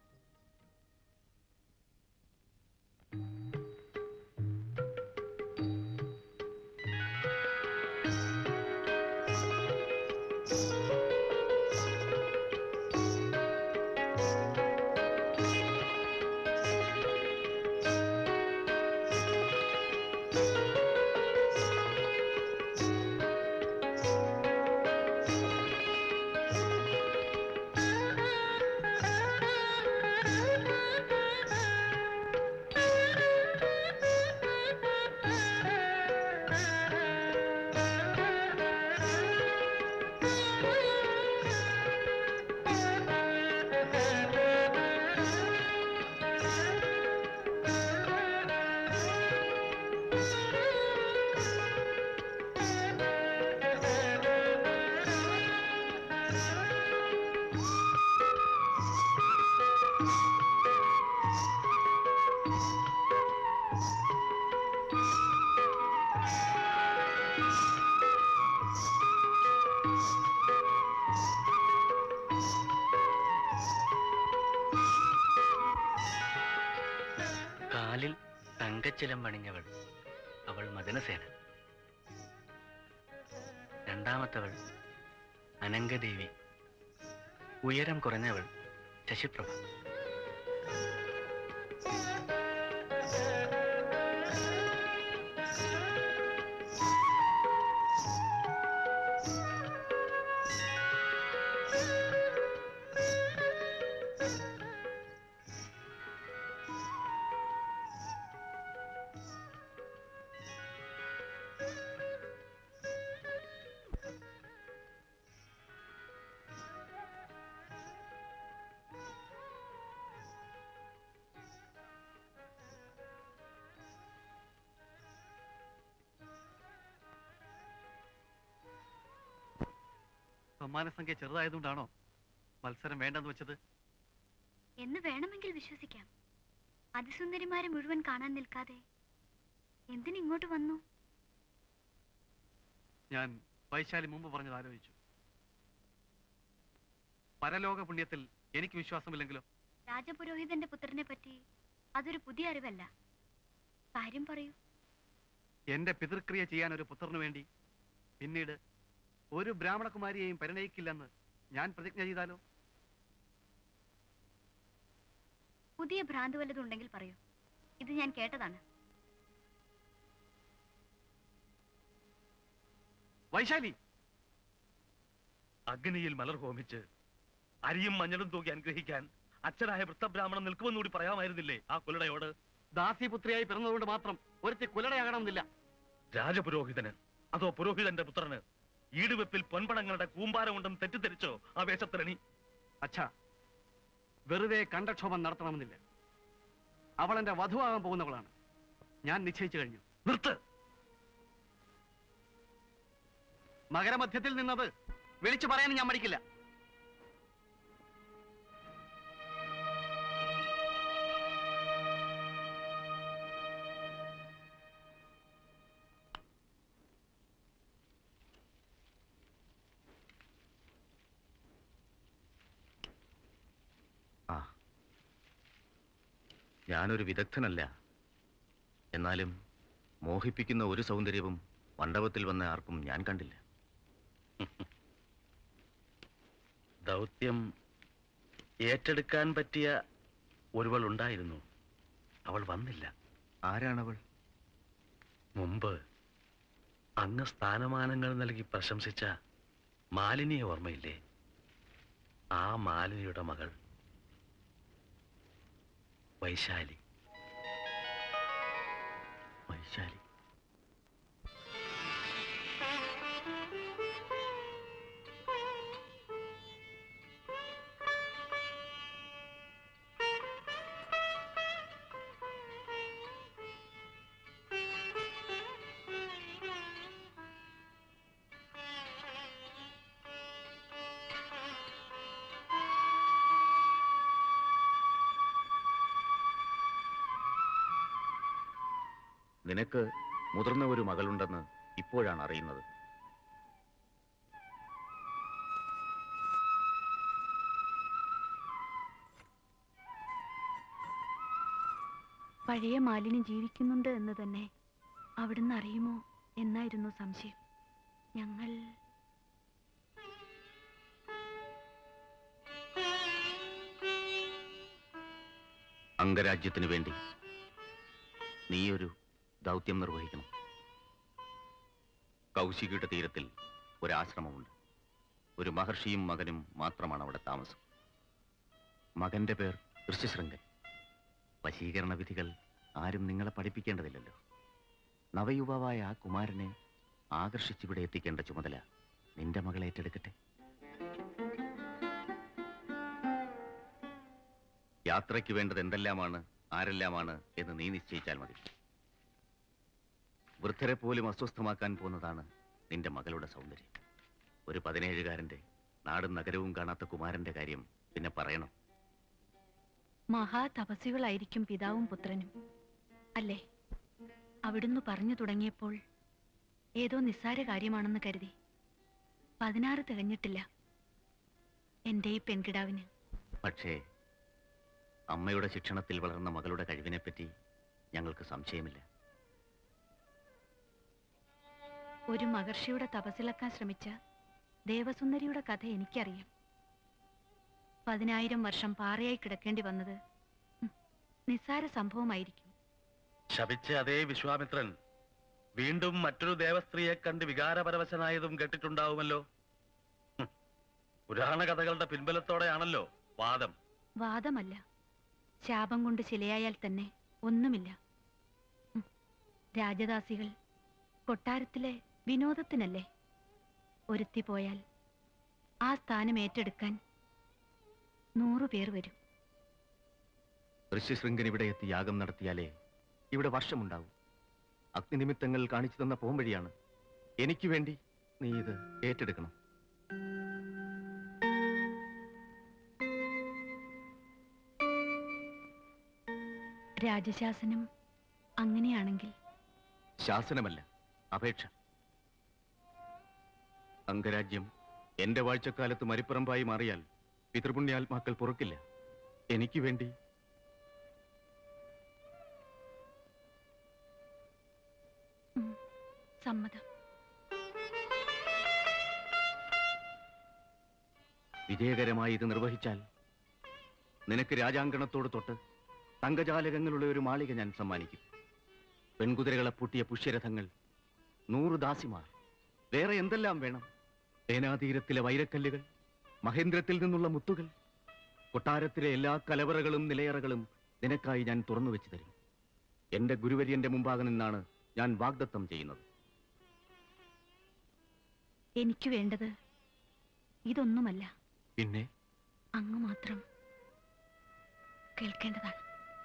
കാലിൽ തങ്കച്ചിലം പണിഞ്ഞവൾ അവൾ മദനസേന രണ്ടാമത്തവൾ അനങ്കദേവി ഉയരം കുറഞ്ഞവൾ ശശിപ്രഭ സമ്മാന സംഖ്യ ചെറുതായതുകൊണ്ടാണോ മത്സരം വേണ്ടെന്ന് വെച്ചത് എന്ന് വേണമെങ്കിൽ വിശ്വസിക്കാം അതിസുന്ദരിമാരെ മുഴുവൻ കാണാൻ നിൽക്കാതെ എന്തിനിങ്ങോട്ട് വന്നു ഞാൻ വൈശാലി മുമ്പ് പറഞ്ഞത് ആലോചിച്ചു പരലോക പുണ്യത്തിൽ എനിക്ക് വിശ്വാസമില്ലെങ്കിലോ രാജപുരോഹിതന്റെ പുത്രനെ പറ്റി അതൊരു പുതിയ അറിവല്ല കാര്യം പറയൂ എന്റെ പിതൃക്രിയ ചെയ്യാൻ ഒരു പുത്രന് വേണ്ടി പിന്നീട് ഒരു ബ്രാഹ്മണകുമാരിയെയും പരിണയിക്കില്ലെന്ന് ഞാൻ പ്രതിജ്ഞ ചെയ്താലോ പുതിയ ഭ്രാന്ത് വല്ലതും ഉണ്ടെങ്കിൽ പറയൂ ഇത് ഞാൻ കേട്ടതാണ് വൈശാലി അഗ്നിയിൽ മലർ ഹോമിച്ച് അരിയും മഞ്ഞളും തൂക്കി അനുഗ്രഹിക്കാൻ അച്ഛനായ വൃത്തബ്രാഹ്മണൻ നിൽക്കുമെന്നുകൂടി പറയാമായിരുന്നില്ലേ ആ കുലടയോട് ദാസിപുത്രിയായി പിറന്നതുകൊണ്ട് മാത്രം ഒരുത്തി കുലടയാകണമെന്നില്ല രാജപുരോഹിതന് അതോ പുരോഹിതന്റെ പുത്രന് ഈടുവെപ്പിൽ പൊൻപണങ്ങളുടെ കൂമ്പാരമുണ്ടെന്ന് തെറ്റിദ്ധരിച്ചോ ആ വേഷത്തിരണി അച്ഛാ വെറുതെ കണ്ടക്ഷോഭം നടത്തണമെന്നില്ല അവൾ എന്റെ വധുവാകാൻ പോകുന്നവളാണ് ഞാൻ നിശ്ചയിച്ചു കഴിഞ്ഞു നിർത്ത് മകരമധ്യത്തിൽ നിന്നത് വിളിച്ചു പറയാൻ ഞാൻ മടിക്കില്ല ഞാനൊരു വിദഗ്ധനല്ല എന്നാലും മോഹിപ്പിക്കുന്ന ഒരു സൗന്ദര്യവും മണ്ഡപത്തിൽ വന്ന ആർക്കും ഞാൻ കണ്ടില്ല ദൗത്യം ഏറ്റെടുക്കാൻ പറ്റിയ ഒരുവൾ ഉണ്ടായിരുന്നു അവൾ വന്നില്ല ആരാണവൾ മുമ്പ് അങ്ങ് സ്ഥാനമാനങ്ങൾ നൽകി പ്രശംസിച്ച മാലിനിയെ ഓർമ്മയില്ലേ ആ മാലിനിയുടെ മകൾ വൈശാലി വൈശാലി നിനക്ക് മുതിർന്ന ഒരു മകളുണ്ടെന്ന് ഇപ്പോഴാണ് അറിയുന്നത് പഴയ മാലിനി ജീവിക്കുന്നുണ്ട് എന്ന് തന്നെ അവിടുന്ന് അറിയുമോ എന്നായിരുന്നു സംശയം ഞങ്ങൾ അംഗരാജ്യത്തിനു വേണ്ടി നീയൊരു ദൗത്യം നിർവഹിക്കണം കൗശികയുടെ തീരത്തിൽ ഒരാശ്രമമുണ്ട് ഒരു മഹർഷിയും മകനും മാത്രമാണ് അവിടെ താമസം മകന്റെ പേർ ഋഷ്യശൃംഗൻ വശീകരണ വിധികൾ ആരും നിങ്ങളെ പഠിപ്പിക്കേണ്ടതില്ലല്ലോ നവയുവാവായ ആ കുമാരനെ ആകർഷിച്ചിവിടെ എത്തിക്കേണ്ട ചുമതല നിന്റെ മകൾ ഏറ്റെടുക്കട്ടെ യാത്രയ്ക്ക് വേണ്ടത് എന്തെല്ലാമാണ് ആരെല്ലാമാണ് എന്ന് നീ നിശ്ചയിച്ചാൽ മതി വൃദ്ധരെ പോലും അസ്വസ്ഥമാക്കാൻ പോകുന്നതാണ് നിന്റെ മകളുടെ സൗന്ദര്യം ഒരു പതിനേഴുകാരന്റെ നാടും നഗരവും കാണാത്ത കുമാരന്റെ കാര്യം പിന്നെ പറയണം മഹാതപസ്വികളായിരിക്കും പിതാവും പുത്രനും അല്ലേ അവിടുന്ന് പറഞ്ഞു തുടങ്ങിയപ്പോൾ ഏതോ നിസ്സാര കാര്യമാണെന്ന് കരുതി പതിനാറ് തികഞ്ഞിട്ടില്ല എന്റെ ഈ പെൺകിടാവിന് പക്ഷേ അമ്മയുടെ ശിക്ഷണത്തിൽ വളർന്ന മകളുടെ കഴിവിനെപ്പറ്റി ഞങ്ങൾക്ക് സംശയമില്ല ഒരു മഹർഷിയുടെ തപസ്സിളക്കാൻ ശ്രമിച്ച ദേവസുന്ദരിയുടെ കഥ എനിക്കറിയാം പതിനായിരം വർഷം പാറയായി കിടക്കേണ്ടി വന്നത് ഉം, നിസ്സാര സംഭവമായിരിക്കും ശപിച്ച അതേ വിശ്വാമിത്രൻ വീണ്ടും മറ്റൊരു ദേവസ്ത്രീയെ കണ്ട് വികാരപരവശനായതും കേട്ടിട്ടുണ്ടാവുമല്ലോ ഹും. പുരാണ കഥകളുടെ പിൻബലത്തോടെയാണല്ലോ വാദം വാദമല്ല ശാപം കൊണ്ട് ശിലയായാൽ തന്നെ ഒന്നുമില്ല ഉം, രാജദാസികൾ കൊട്ടാരത്തിലെ വിനോദത്തിനല്ലേ ഒരുത്തി പോയാൽ ആ സ്ഥാനം ഏറ്റെടുക്കാൻ നൂറു പേർ വരും ഋഷ്യശൃംഗൻ ഇവിടെ എത്തി യാഗം നടത്തിയാലേ ഇവിടെ വർഷമുണ്ടാവും അഗ്നിനിമിത്തങ്ങൾ കാണിച്ചു തന്ന പോംവഴിയാണ് എനിക്ക് വേണ്ടി നീ ഇത് ഏറ്റെടുക്കണം രാജശാസനം അങ്ങനെയാണെങ്കിൽ ശാസനമല്ല അപേക്ഷ അംഗരാജ്യം എന്റെ വാഴ്ചക്കാലത്ത് മരിപ്പറമ്പായി മാറിയാൽ പിതൃപുണ്യാത്മാക്കൾ പൊറുക്കില്ല എനിക്ക് വേണ്ടി ഉം, സമ്മതം വിജയകരമായി ഇത് നിർവഹിച്ചാൽ നിനക്ക് രാജാങ്കണത്തോട് തൊട്ട് തങ്കജാലകങ്ങളുള്ള ഒരു മാളിക ഞാൻ സമ്മാനിക്കും പെൺകുതിരകളെ പൂട്ടിയ പുഷ്യരഥങ്ങൾ നൂറ് ദാസിമാർ വേറെ എന്തെല്ലാം വേണം സേനാതീരത്തിലെ വൈരക്കല്ലുകൾ മഹേന്ദ്രത്തിൽ നിന്നുള്ള മുത്തുകൾ കൊട്ടാരത്തിലെ എല്ലാ കലവറകളും നിലയറകളും നിനക്കായി ഞാൻ തുറന്നു വെച്ചു തരും എന്റെ ഗുരുവര്യന്റെ മുമ്പാകെ നിന്നാണ് ഞാൻ വാഗ്ദത്തം ചെയ്യുന്നത് എനിക്ക് വേണ്ടത് ഇതൊന്നുമല്ല പിന്നെ അങ്ങ് മാത്രം കേൾക്കേണ്ടതാണ്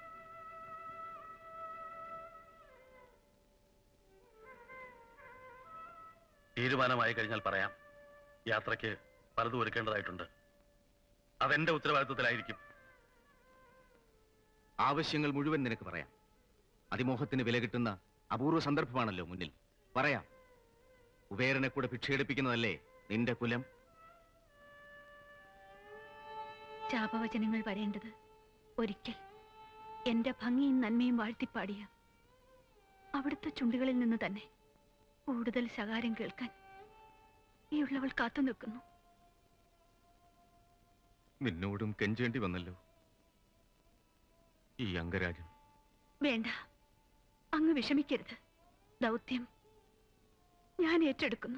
തീരുമാനമായി കഴിഞ്ഞാൽ പറയാം യാത്രയ്ക്ക് പലതും ഒരുക്കേണ്ടതായിട്ടുണ്ട് അതെന്റെ ഉത്തരവാദിത്വത്തിലായിരിക്കും ആവശ്യങ്ങൾ മുഴുവൻ നിനക്ക് പറയാം അതിമോഹത്തിന് വില കിട്ടുന്ന അപൂർവ സന്ദർഭമാണല്ലോ മുന്നിൽ പറയാം കുബേരനെ കൂടെ ഭിക്ഷയെടുപ്പിക്കുന്നതല്ലേ നിന്റെ കുലം ശാപവചനങ്ങൾ വരേണ്ടത് ഒരിക്കൽ എന്റെ ഭംഗിയും നന്മയും വാഴ്ത്തിപ്പാടിയ അവിടുത്തെ ചുണ്ടുകളിൽ നിന്ന് തന്നെ കൂടുതൽ ശകാരം കേൾക്കാൻ ഈ ഉള്ളവൾ കാത്തു നിൽക്കുന്നു നിന്നോടും കെഞ്ചേണ്ടി വന്നല്ലോ ഈ അംഗരാജൻ വേണ്ട അങ്ങ് വിഷമിക്കരുത് ദൗത്യം ഞാൻ ഏറ്റെടുക്കുന്നു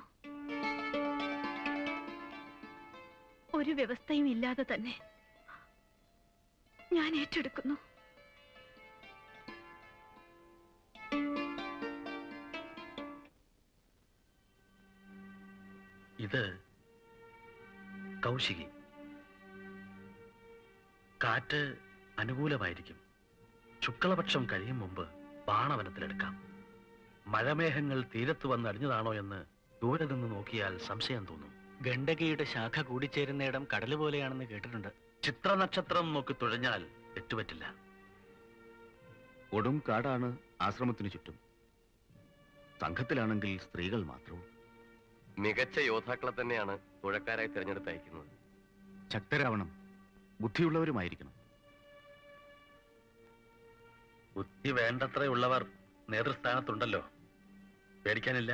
ഒരു വ്യവസ്ഥയും ഇല്ലാതെ തന്നെ ഞാൻ ഏറ്റെടുക്കുന്നു ഇത് കൗശികി കാറ്റ് അനുകൂലമായിരിക്കും ശുക്ലപക്ഷം കഴിയും മുമ്പ് ബാണവനത്തിലെടുക്കാം മഴമേഘങ്ങൾ തീരത്ത് വന്ന് അടിഞ്ഞതാണോ എന്ന് ദൂരെ നിന്ന് നോക്കിയാൽ സംശയം തോന്നും ഗണ്ഡകിയുടെ ശാഖ കൂടിച്ചേരുന്നിടം കടല് പോലെയാണെന്ന് കേട്ടിട്ടുണ്ട് ചിത്രനക്ഷത്രം നോക്കി തുഴഞ്ഞാൽ തെറ്റുപറ്റില്ല കൊടും കാടാണ് ആശ്രമത്തിനു ചുറ്റും സംഘത്തിലാണെങ്കിൽ സ്ത്രീകൾ മാത്രവും മികച്ച യോദ്ധാക്കളെ തന്നെയാണ് തുഴക്കാരായി തിരഞ്ഞെടുത്ത് അയക്കുന്നത് ശക്തരാവണം ബുദ്ധിയുള്ളവരുമായിരിക്കണം ബുദ്ധി വേണ്ടത്രയുള്ളവർ നേതൃസ്ഥാനത്തുണ്ടല്ലോ പേടിക്കാനില്ല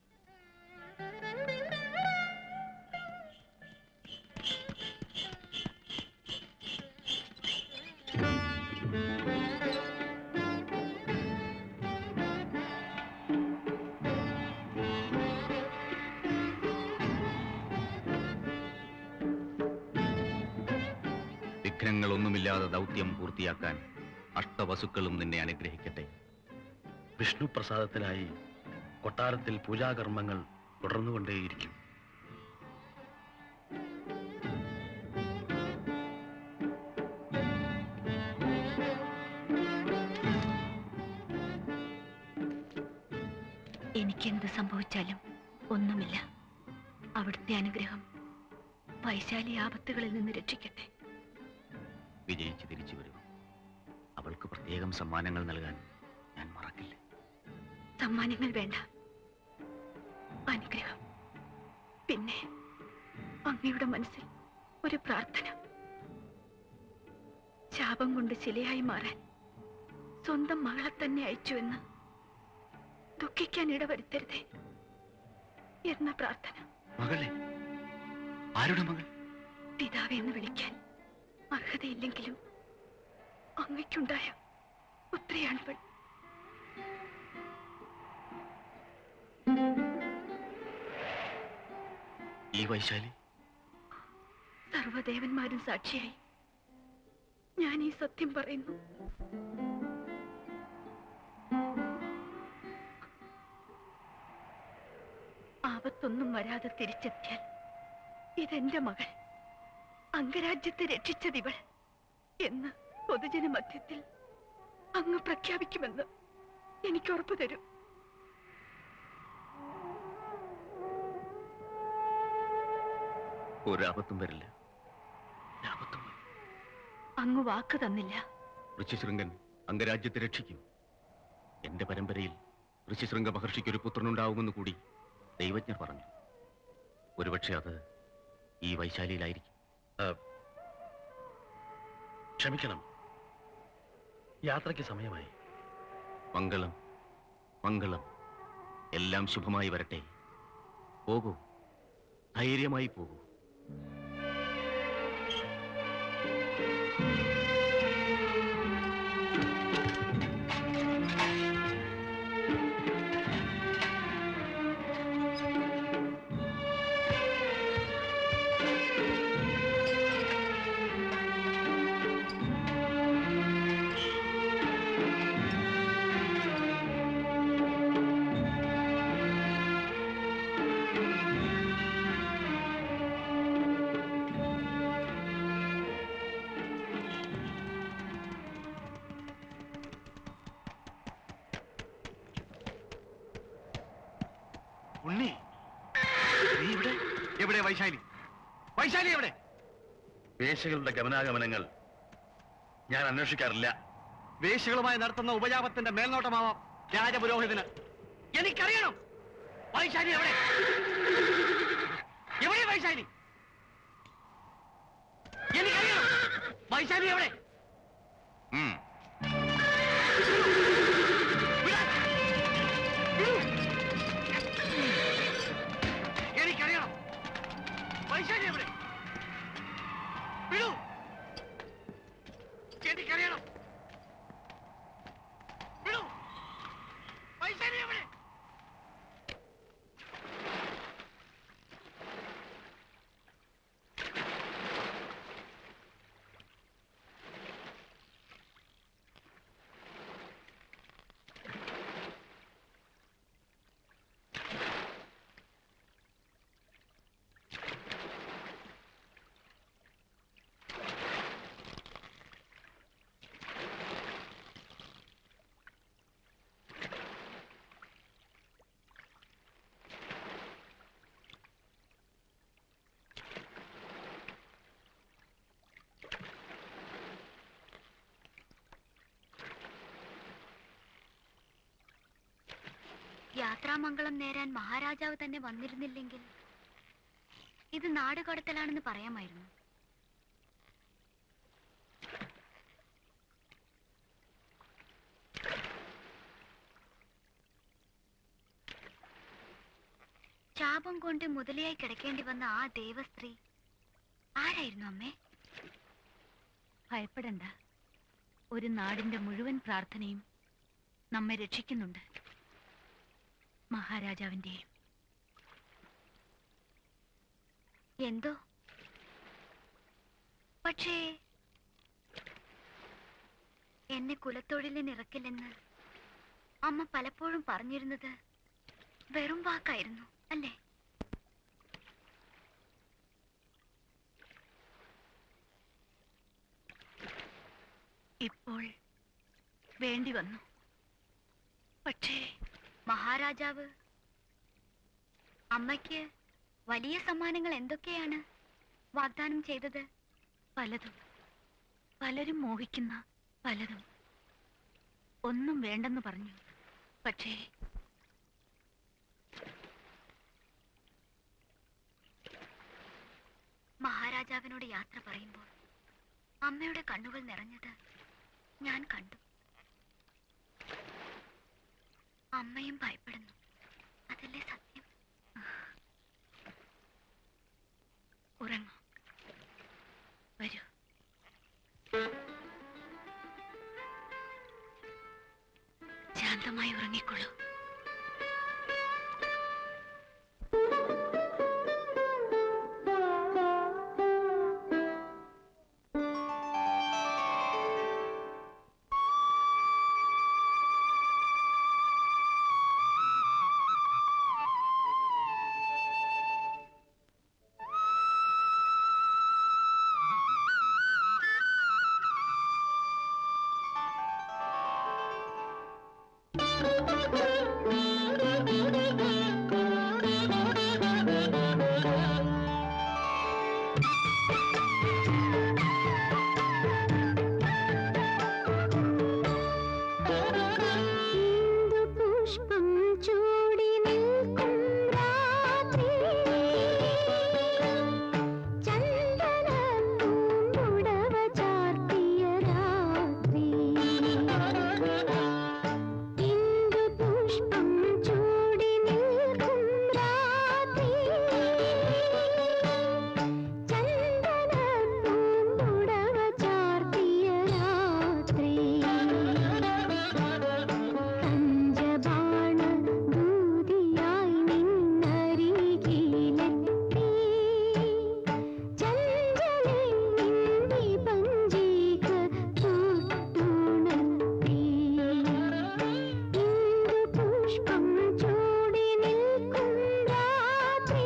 വിഘ്നങ്ങളൊന്നുമില്ലാതെ ദൗത്യം പൂർത്തിയാക്കാൻ അഷ്ടവസുക്കളും നിന്നെ അനുഗ്രഹിക്കട്ടെ വിഷ്ണു പ്രസാദത്തിനായി കൊട്ടാരത്തിൽ പൂജാകർമ്മങ്ങൾ തുടർന്നുകൊണ്ടേയിരിക്കും എനിക്കെന്ത് സംഭവിച്ചാലും ഒന്നുമില്ല അവിടുത്തെ അനുഗ്രഹം വൈശാലി ആപത്തുകളിൽ നിന്ന് രക്ഷിക്കട്ടെ വിജയിച്ച് തിരിച്ചു വരും അവൾക്ക് പ്രത്യേകം സമ്മാനങ്ങൾ നൽകാൻ ഞാൻ മറക്കില്ല സമ്മാനങ്ങൾ വേണ്ട അനുഗ്രഹം പിന്നെ അങ്ങയുടെ മനസ്സിൽ ഒരു പ്രാർത്ഥന ശാപം കൊണ്ട് ശിലയായി മാറാൻ സ്വന്തം മകളെ തന്നെ അയച്ചുവെന്ന് ദുഃഖിക്കാൻ ഇടവരുത്തരുതേ എന്ന പ്രാർത്ഥന മകളെ ആരുടെ മകൾ പിതാവെ എന്ന് വിളിക്കാൻ അർഹതയില്ലെങ്കിലും അങ്ങയ്ക്കുണ്ടായ പുത്രിയാണ് പെൺ ഈ വൈശാലി സർവദേവന്മാരും സാക്ഷിയായി ഞാൻ ഈ സത്യം പറയുന്നു ആപത്തൊന്നും വരാതെ തിരിച്ചെത്തിയാൽ ഇതെന്റെ മകൾ അംഗരാജ്യത്തെ രക്ഷിച്ചതിവൾ എന്ന് പൊതുജന മധ്യത്തിൽ അങ്ങ് പ്രഖ്യാപിക്കുമെന്ന് എനിക്ക് ഉറപ്പു തരും ഒരാപത്തും വരില്ല ഒരാപത്തും വരില്ല. അങ്ങ് വാക്ക് തന്നില്ല ഋഷിശൃംഗൻ അംഗരാജ്യത്തെ രക്ഷിക്കും എന്റെ പരമ്പരയിൽ ഋഷിശൃംഗ മഹർഷിക്ക് ഒരു പുത്രനുണ്ടാവുമെന്ന് കൂടി ദൈവജ്ഞർ പറഞ്ഞു ഒരുപക്ഷെ അത് ഈ വൈശാലിയിലായിരിക്കും ക്ഷമിക്കണം യാത്രയ്ക്ക് സമയമായി മംഗളം മംഗളം എല്ലാം ശുഭമായി വരട്ടെ പോകൂ ധൈര്യമായി പോകൂ ഉണ്ണി നീ ഇവിടെ എവിടെ വൈശാലി വൈശാലി എവിടെ വേശകളുടെ ഗമനാഗമനങ്ങൾ ഞാൻ അന്വേഷിക്കാറില്ല വേശികളുമായി നടത്തുന്ന ഉപജാപത്തിന്റെ മേൽനോട്ടമാവാം രാജപുരോഹിതന് എനിക്കറിയണം വൈശാലി എവിടെ എവിടെ വൈശാലി എനിക്കറിയണം വൈശാലി എവിടെ ഉം. യാത്രാമംഗളം നേരാൻ മഹാരാജാവ് തന്നെ വന്നിരുന്നില്ലെങ്കിൽ ഇത് നാടുകടത്തലാണെന്ന് പറയാമായിരുന്നു ശാപം കൊണ്ട് മുതലയായി കിടക്കേണ്ടി വന്ന ആ ദേവസ്ത്രീ ആരായിരുന്നു അമ്മേ ഭയപ്പെടണ്ട ഒരു നാടിന്റെ മുഴുവൻ പ്രാർത്ഥനയും നമ്മെ രക്ഷിക്കുന്നുണ്ട് മഹാരാജാവിന്റെയും എന്തോ പക്ഷേ എന്നെ കുലത്തൊഴിലിന് ഇറക്കില്ലെന്ന് അമ്മ പലപ്പോഴും പറഞ്ഞിരുന്നത് വെറും വാക്കായിരുന്നു അല്ലേ ഇപ്പോൾ വേണ്ടി വന്നു പക്ഷേ മഹാരാജാവ് അമ്മയ്ക്ക് വലിയ സമ്മാനങ്ങൾ എന്തൊക്കെയാണ് വാഗ്ദാനം ചെയ്തത് പലതും പലരും മോഹിക്കുന്ന പലതും ഒന്നും വേണ്ടെന്ന് പറഞ്ഞു പക്ഷേ മഹാരാജാവിനോട് യാത്ര പറയുമ്പോൾ അമ്മയുടെ കണ്ണുകൾ നിറഞ്ഞത് ഞാൻ കണ്ടു അമ്മയും ഭയപ്പെടുന്നു അതല്ലേ സത്യം ഉറങ്ങൂ വരൂ ശാന്തമായി ഉറങ്ങിക്കൊള്ളൂ പുഷ്പം ചൂടി നിൽക്കും രാത്രി ചന്ദന പൂമ്പുടവ ചാർത്തിയ രാത്രി ഇന്ദു പുഷ്പം ചൂടി നിൽക്കും രാത്രി ചന്ദന പൂമ്പുടവ ചാർത്തിയ രാത്രി പഞ്ചബാണ ദൂതിയായി നിന്നരികിലെത്തി ചഞ്ചലെ നിന്നി പഞ്ചിക തൊട്ടുണർത്തി ഇന്ദു പുഷ്പം ചൂടി നിൽക്കും രാത്രി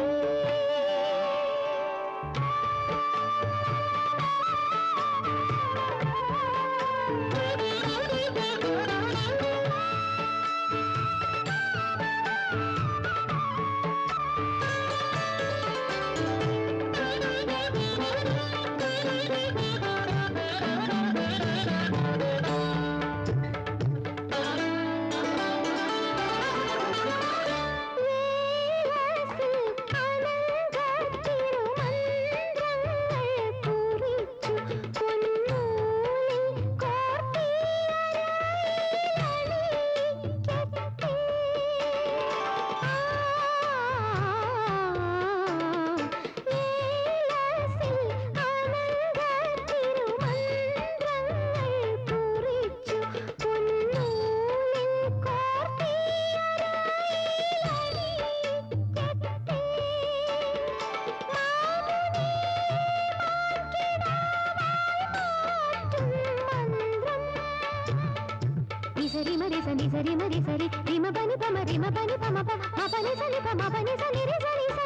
నిసరి మరి సని సరి మరి సరి రిమ పని పమ రిమ పని పమ ప మ పని సని పమ పని సని రి సని సా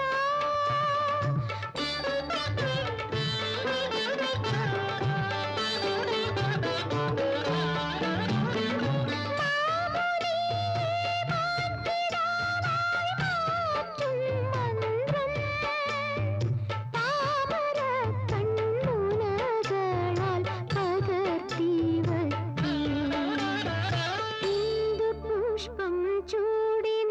താമര കണ്ണുനകളാൽ പകർത്തി വത്തി ഇന്ദു പുഷ്പം ചൂടി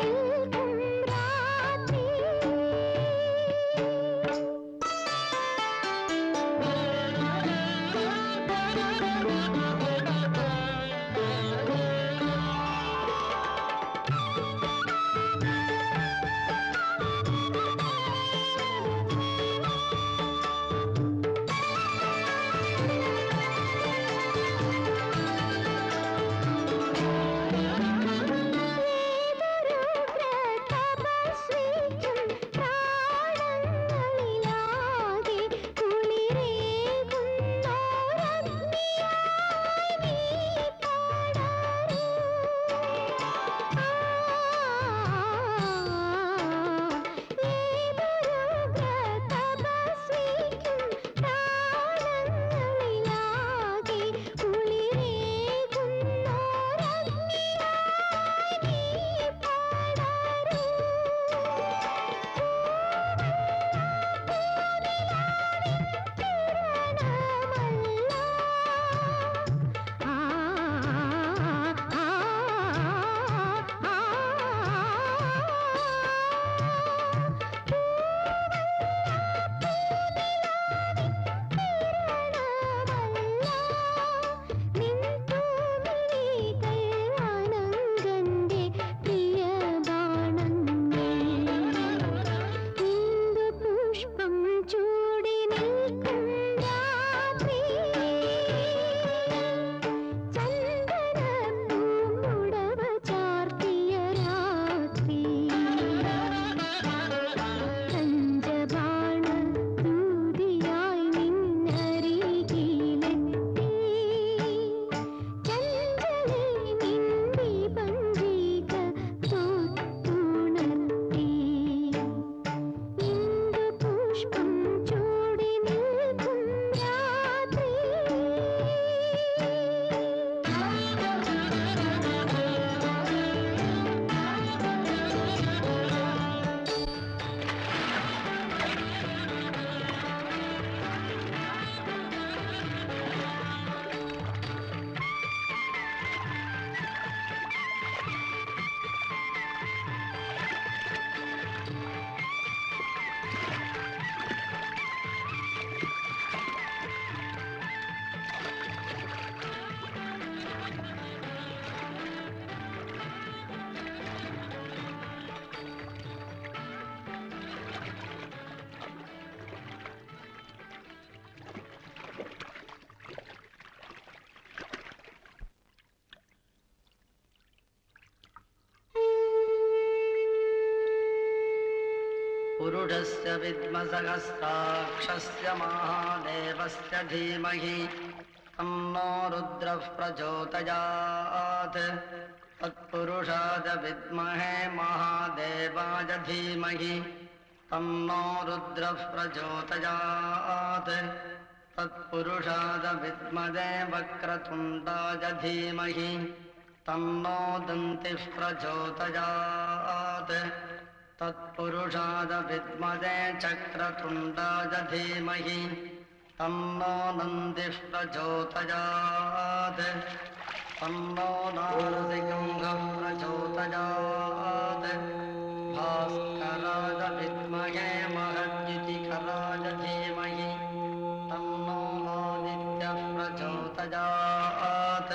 पुरुषस्य विद्मसहस्राक्षस्य महादेवस्य धीमहि तन्नो रुद्रः प्रचोदयात् तत्पुरुषाय विद्महे महादेवाय धीमहि तन्नो रुद्रः प्रचोदयात् तत्पुरुषाय विद्महे वक्रतुण्डाय धीमहि तन्नो दन्तिः प्रचोदयात् तत्पुरुषाय विद्महे चक्रतुण्डाय धीमहि तन्नो नन्दिः प्रचोदयात् तन्नो नारसिंहः प्रचोदयात् भास्कराय विद्महे महद्युतिकराय धीमहि तन्नो आदित्यः प्रचोदयात्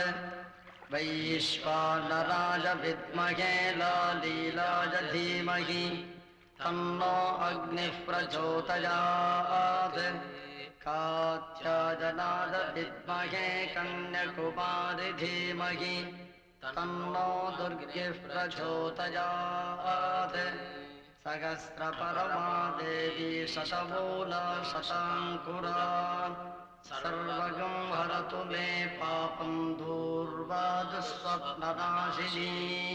वैश्वानराय विद्महे लालीलाय धीमहि तन्नो अग्निः प्रचोदयात् कात्याजनाद विद्महे कन्याकुमारि धीमहि तन्नो दुर्गिः प्रचोदयात् सहस्रपरमा देवी शतमूला शताङ्कुरा सर्वगं हरतु मे पापं दूर्वादुस्वप्ननाशिनी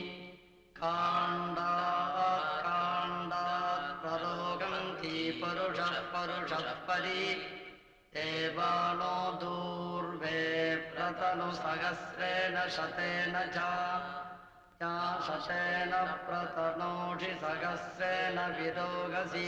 काण्डात् प्ररोगन्ति परुषः परुषः परि देवानो दूर्वे प्रतनुसहस्रेण शतेन च या शतेन प्रतनोषि सहस्रेण विरोगसि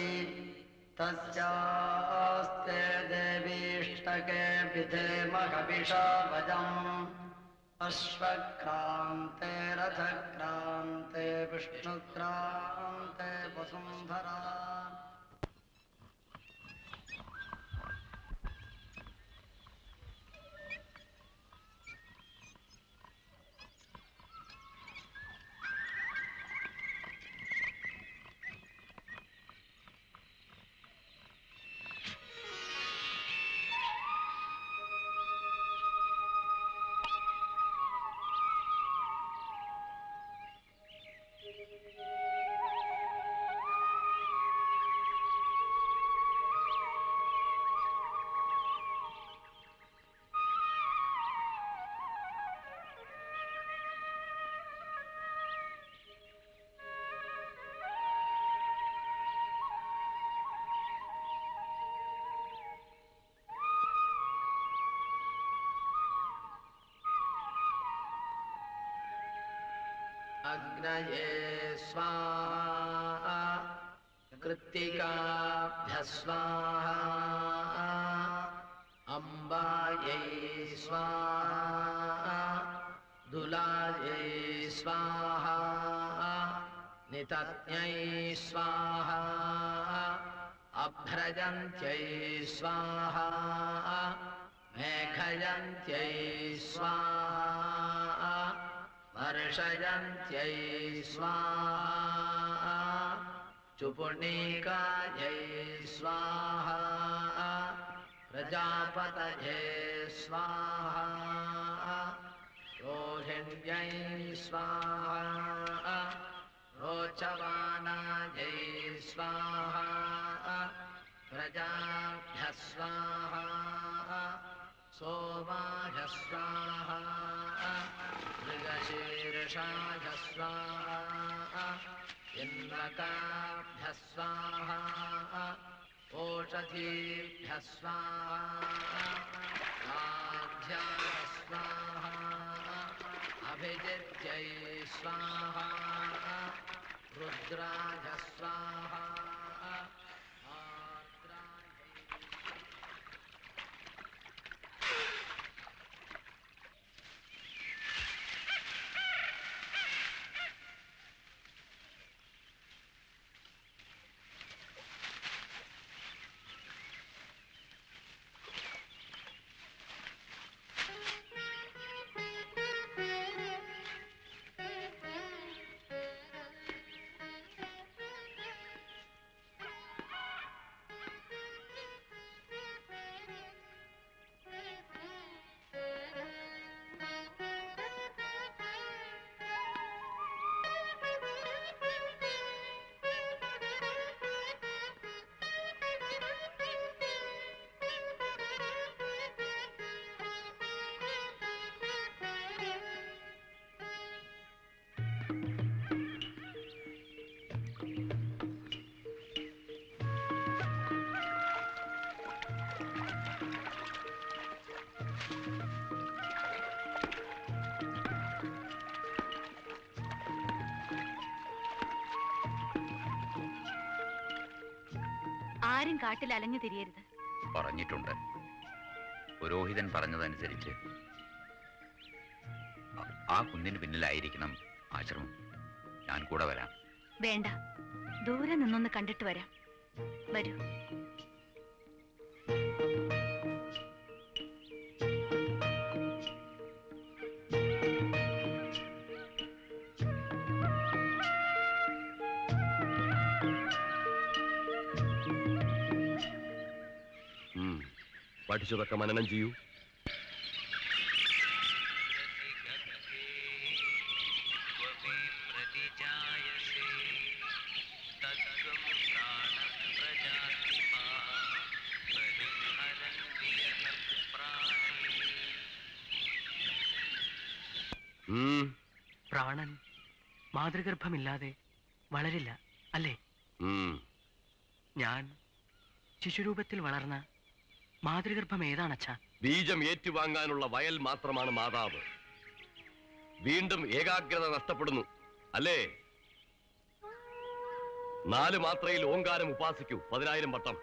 तस्यास्ते देवीष्टके विधेम कविषा वजम् अश्वक्रान्ते रथक्रान्ते विष्णुक्रान्ते वसुन्धरा अग्नये स्वाहा कृत्तिकाभ्यः स्वाहा अम्बायै स्वाहा दुलायै स्वाहा नितज्ञै स्वाहा अभ्रजन्त्यै स्वाहा मेघयन्त्यै स्वाहा वर्षयन्त्यै स्वाहा चुपुणीकायै स्वाहा प्रजापतये स्वाहा रोहिण्यै स्वाहा रोचमानायै स्वाहा प्रजाभ्यः स्वाहा सोमाय स्वाहा मृगशीर्षाय स्वाहा इन्द्रकाभ्यः स्वाहा ओषधीभ्यः स्वाहा आध्याय स्वाहा अभिजित्यै स्वाहा रुद्राय स्वाहा ആരും കാട്ടിൽ അലഞ്ഞു തിരിയരുത് പറഞ്ഞിട്ടുണ്ട് പുരോഹിതൻ പറഞ്ഞതനുസരിച്ച് അ- ആ കുന്നിന് പിന്നിലായിരിക്കണം ആശ്രമം ഞാൻ കൂടെ വരാം വേണ്ട ദൂരെ നിന്നൊന്ന് കണ്ടിട്ട് വരാം വരൂ ഉം. പഠിച്ചതൊക്കെ മനനം ചെയ്യൂ ഉം. പ്രാണൻ മാതൃഗർഭമില്ലാതെ വളരില്ല അല്ലേ ഉം. ഞാൻ ശിശുരൂപത്തിൽ വളർന്ന മാതൃഗർഭം ഏതാണച്ഛാ ബീജം ഏറ്റുവാങ്ങാനുള്ള വയൽ മാത്രമാണ് മാതാവ് വീണ്ടും ഏകാഗ്രത നഷ്ടപ്പെടുന്നു അല്ലേ നാല് മാത്രയിൽ ഓങ്കാരം ഉപാസിക്കൂ പതിനായിരം വട്ടം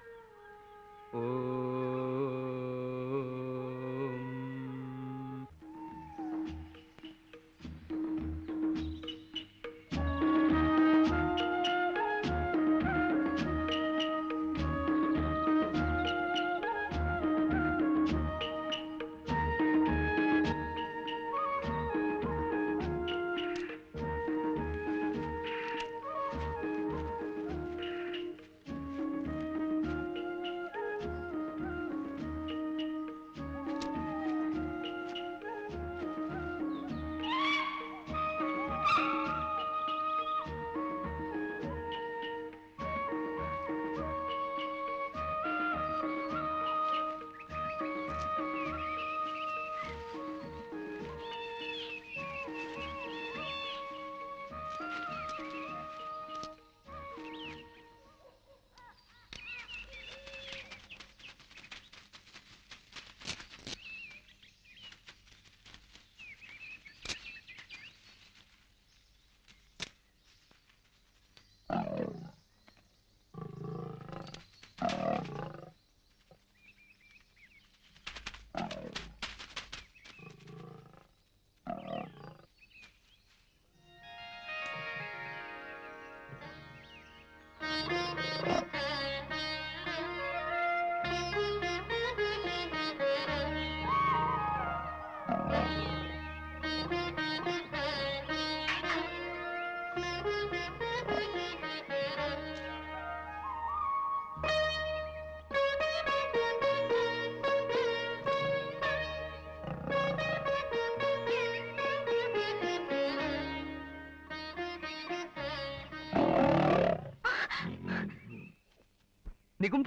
നികുംഭ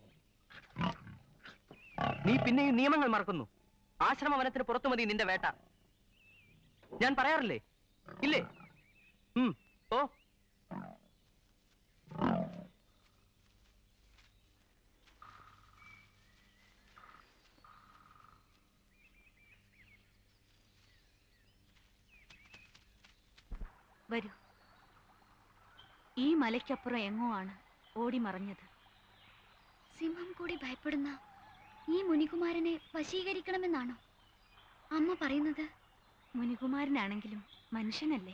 നീ പിന്നെയും നിയമങ്ങൾ മറക്കുന്നു ആശ്രമ വനത്തിന് പുറത്തു മതി നിന്റെ വേട്ട ഞാൻ പറയാറില്ലേ ഇല്ലേ ഉം, ഓ വരൂ ഈ മലയ്ക്കപ്പുറം എങ്ങോ ആണ് ഓടി മറഞ്ഞത് സിംഹം കൂടി ഭയപ്പെടുന്ന ഈ മുനികുമാരനെ വശീകരിക്കണമെന്നാണോ അമ്മ പറയുന്നത് മുനികുമാരനാണെങ്കിലും മനുഷ്യനല്ലേ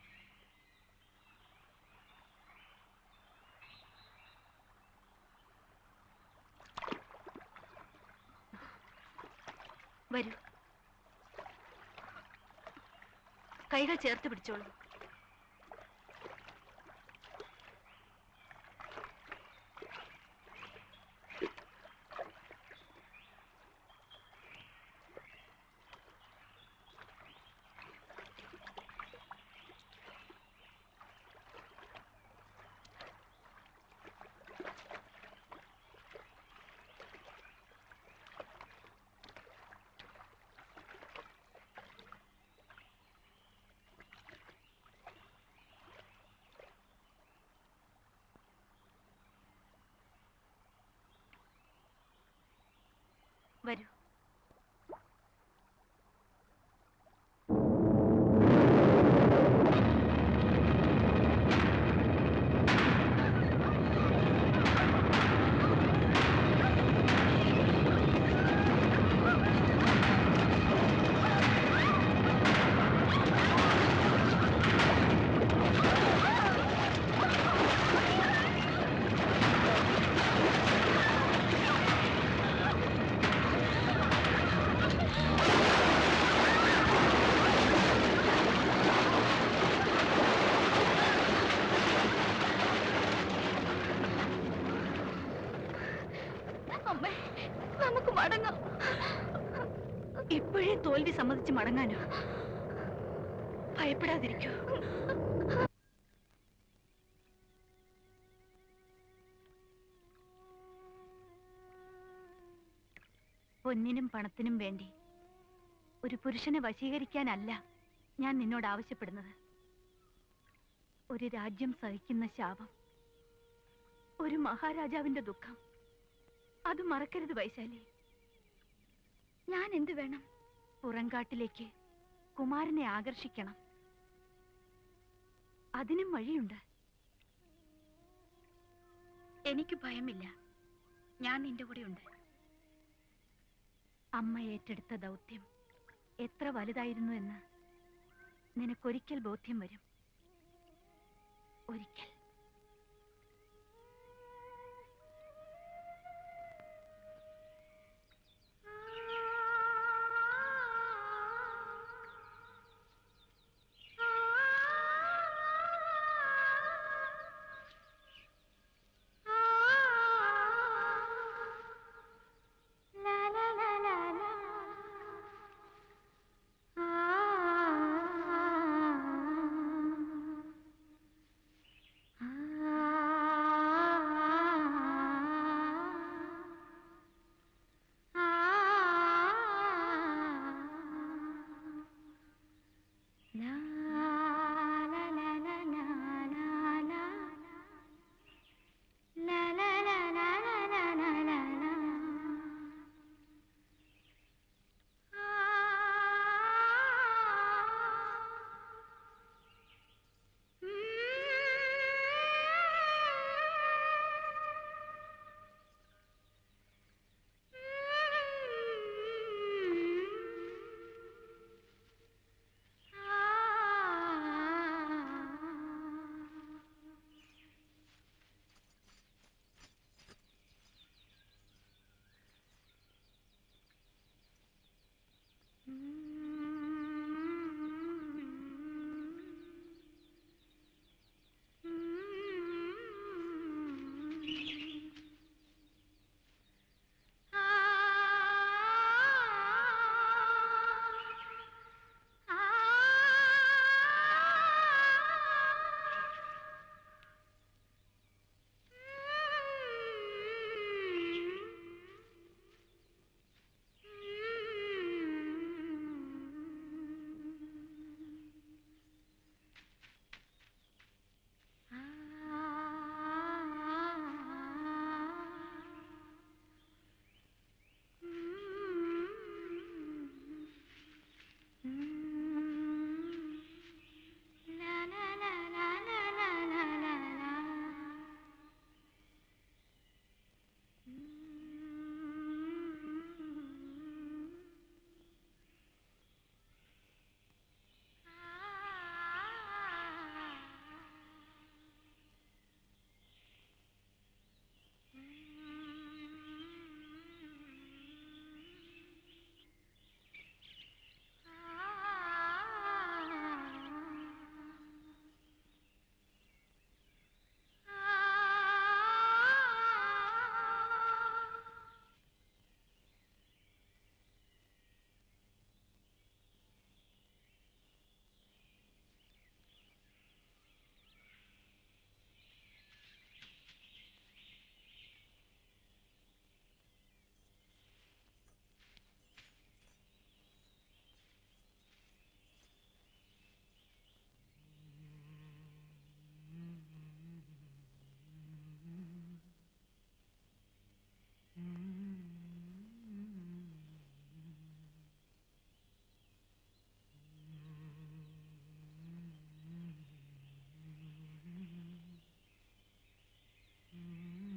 വരൂ കൈകൾ ചേർത്ത് പിടിച്ചോളൂ വരൂ അമ്മേ നമുക്ക് മടങ്ങാം ഇപ്പോഴേ തോൽവി സമ്മതിച്ച് മടങ്ങാനോ ഭയപ്പെടാതിരിക്കൂ പൊന്നിനും പണത്തിനും വേണ്ടി ഒരു പുരുഷനെ വശീകരിക്കാനല്ല ഞാൻ നിന്നോട് ആവശ്യപ്പെടുന്നത് ഒരു രാജ്യം സഹിക്കുന്ന ശാപം ഒരു മഹാരാജാവിന്റെ ദുഃഖം അത് മറക്കരുത് വൈശാലി ഞാൻ എന്ത് വേണം പുറങ്കാട്ടിലേക്ക് കുമാരനെ ആകർഷിക്കണം അതിനും വഴിയുണ്ട് എനിക്ക് ഭയമില്ല ഞാൻ നിന്റെ കൂടെ ഉണ്ട് അമ്മ ഏറ്റെടുത്ത ദൗത്യം എത്ര വലുതായിരുന്നു എന്ന് നിനക്കൊരിക്കൽ ബോധ്യം വരും ഒരിക്കൽ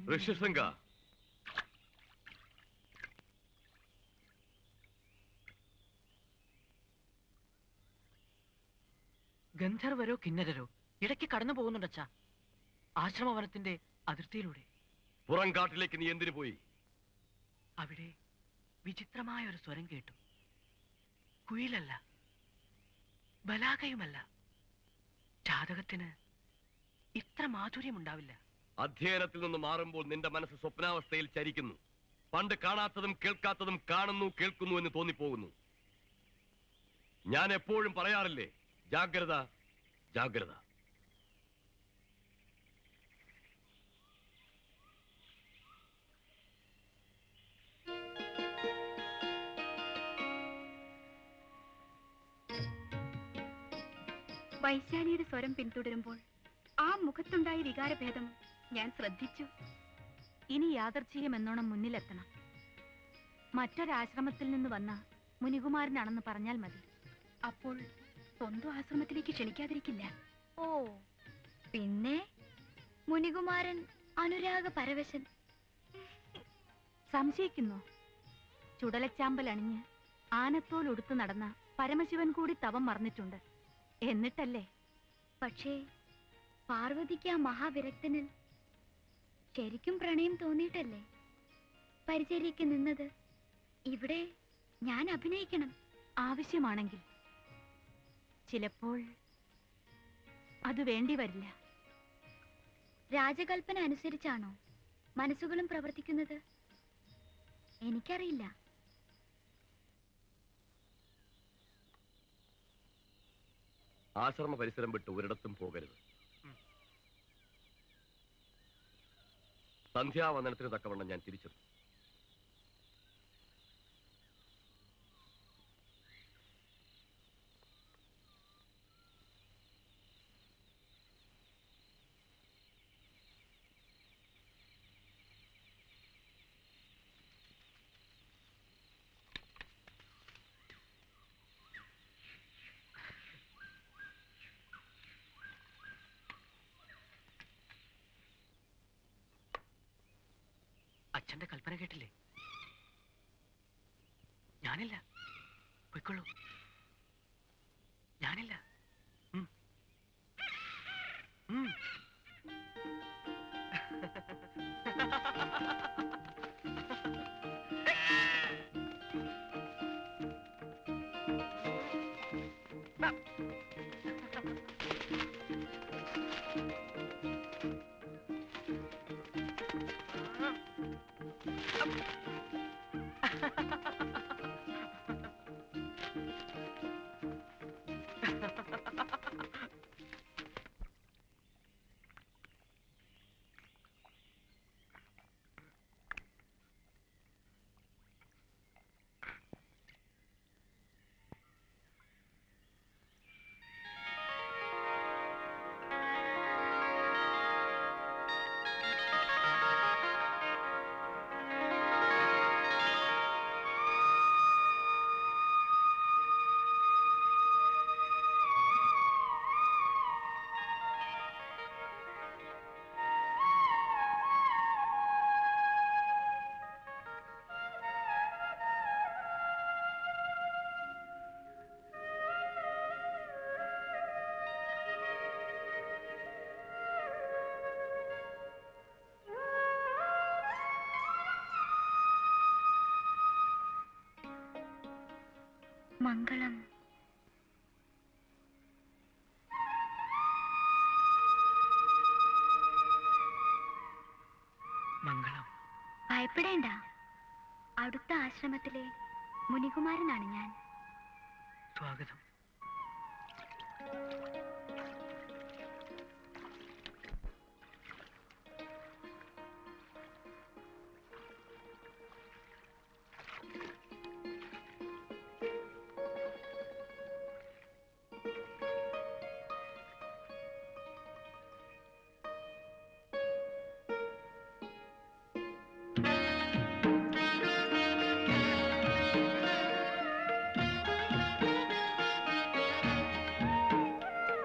ഋഷ്യശൃംഗ ഗന്ധർവരോ കിന്നരരോ ഇടയ്ക്ക് കടന്നു പോകുന്നുണ്ടച്ചാ ആശ്രമവനത്തിന്റെ അതിർത്തിയിലൂടെ പുറം കാട്ടിലേക്ക് നീ എന്തിനു പോയി അവിടെ വിചിത്രമായ ഒരു സ്വരം കേട്ടു കുയിലല്ല ബലാകയുമല്ല ജാതകത്തിന് ഇത്ര മാധുര്യമുണ്ടാവില്ല അധ്യയനത്തിൽ നിന്ന് മാറുമ്പോൾ നിന്റെ മനസ്സ് സ്വപ്നാവസ്ഥയിൽ ചരിക്കുന്നു പണ്ട് കാണാത്തതും കേൾക്കാത്തതും കാണുന്നു കേൾക്കുന്നു എന്ന് തോന്നിപ്പോകുന്നു ഞാൻ എപ്പോഴും പറയാറില്ലേ ജാഗ്രത ജാഗ്രത വൈശാലിയുടെ സ്വരം പിന്തുടരുമ്പോൾ ആ മുഖത്തുണ്ടായ വികാരഭേദം ഞാൻ ശ്രദ്ധിച്ചു ഇനി യാദർച്ഛികം എന്നോണം മുന്നിലെത്തണം മറ്റൊരാശ്രമത്തിൽ നിന്ന് വന്ന മുനികുമാരനാണെന്ന് പറഞ്ഞാൽ മതി അപ്പോൾ സ്വന്തം ആശ്രമത്തിലേക്ക് ക്ഷണിക്കാതിരിക്കില്ല ഓ പിന്നെ മുനികുമാരൻ അനുരാഗ പരവശൻ സംശയിക്കുന്നു ചുടലച്ചാമ്പൽ അണിഞ്ഞ് ആനത്തോൽ ഉടുത്തു നടന്ന പരമശിവൻ കൂടി തവം മറന്നിട്ടുണ്ട് എന്നിട്ടല്ലേ പക്ഷേ പാർവതിക്ക് ആ മഹാവിരക്തനിൽ ശരിക്കും പ്രണയം തോന്നിയിട്ടല്ലേ പരിചര്യക്ക് നിന്നത് ഇവിടെ ഞാൻ അഭിനയിക്കണം ആവശ്യമാണെങ്കിൽ ചിലപ്പോൾ അത് വേണ്ടി വരില്ല രാജകൽപ്പന അനുസരിച്ചാണോ മനസ്സുകളും പ്രവർത്തിക്കുന്നത് എനിക്കറിയില്ല ആശ്രമ പരിസരം വിട്ട് ഒരിടത്തും പോകരുത് സന്ധ്യാവന്ദനത്തിന് തക്കവണ്ണം ഞാൻ തിരിച്ചെത്തും അച്ഛന്റെ കൽപ്പന കേട്ടില്ലേ ഞാനില്ല പൊയ്ക്കൊള്ളൂ ഞാനില്ല ഉം. ഉം. മംഗളം മംഗളം ഭയപ്പെടേണ്ട അടുത്ത ആശ്രമത്തിലെ മുനികുമാരനാണ് ഞാൻ സ്വാഗതം ആ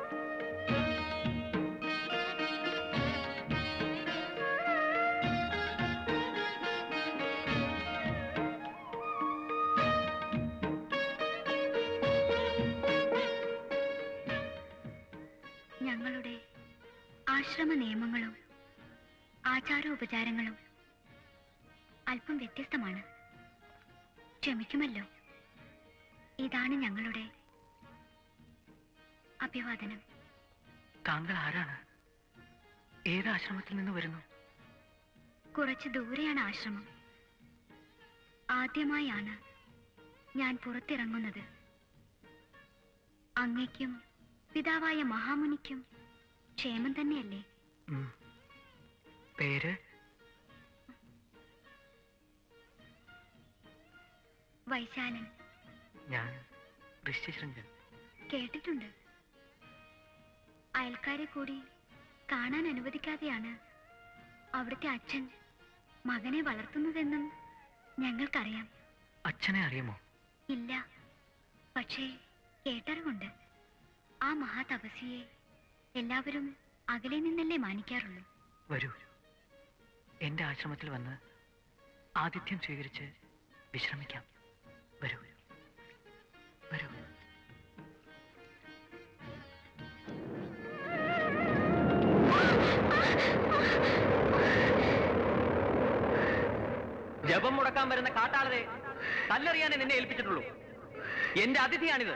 ആശ്രമ നിയമങ്ങളും ആചാരോപചാരങ്ങളും അല്പം വ്യത്യസ്തമാണ് ക്ഷമിക്കുമല്ലോ ഇതാണ് ഞങ്ങളുടെ അഭിവാദനം താങ്കൾ ആരാണ് ഏത് ആശ്രമത്തിൽ നിന്ന് വരുന്നു കുറച്ച് ദൂരെയാണ് ആശ്രമം ആദ്യമായാണ് ഞാൻ പുറത്തിറങ്ങുന്നത് അങ്ങയ്ക്കും പിതാവായ മഹാമുനിക്കും ക്ഷേമം തന്നെയല്ലേ ഉം. പേര് വൈശാലൻ ഞാൻ ഋഷ്യശൃംഗൻ കേട്ടിട്ടുണ്ട് അയൽക്കാരെ കൂടി കാണാൻ അനുവദിക്കാതെയാണ് അവിടുത്തെ അച്ഛൻ മകനെ വളർത്തുന്നതെന്നും ഞങ്ങൾക്കറിയാം അച്ഛനെ അറിയുമോ ഇല്ല പക്ഷേ കേട്ടറിവുണ്ട് ആ മഹാതപസ്യയെ എല്ലാവരും അകലെ നിന്നല്ലേ മാനിക്കാറുള്ളൂ വരൂ എന്റെ ആശ്രമത്തിൽ വന്ന് ആതിഥ്യം സ്വീകരിച്ച് വിശ്രമിക്കാം വരൂ വരൂ ജപം മുടക്കാൻ വരുന്ന കാട്ടാളരെ കല്ലെറിയാനേ നിന്നെ ഏൽപ്പിച്ചിട്ടുള്ളൂ എന്റെ അതിഥിയാണിത്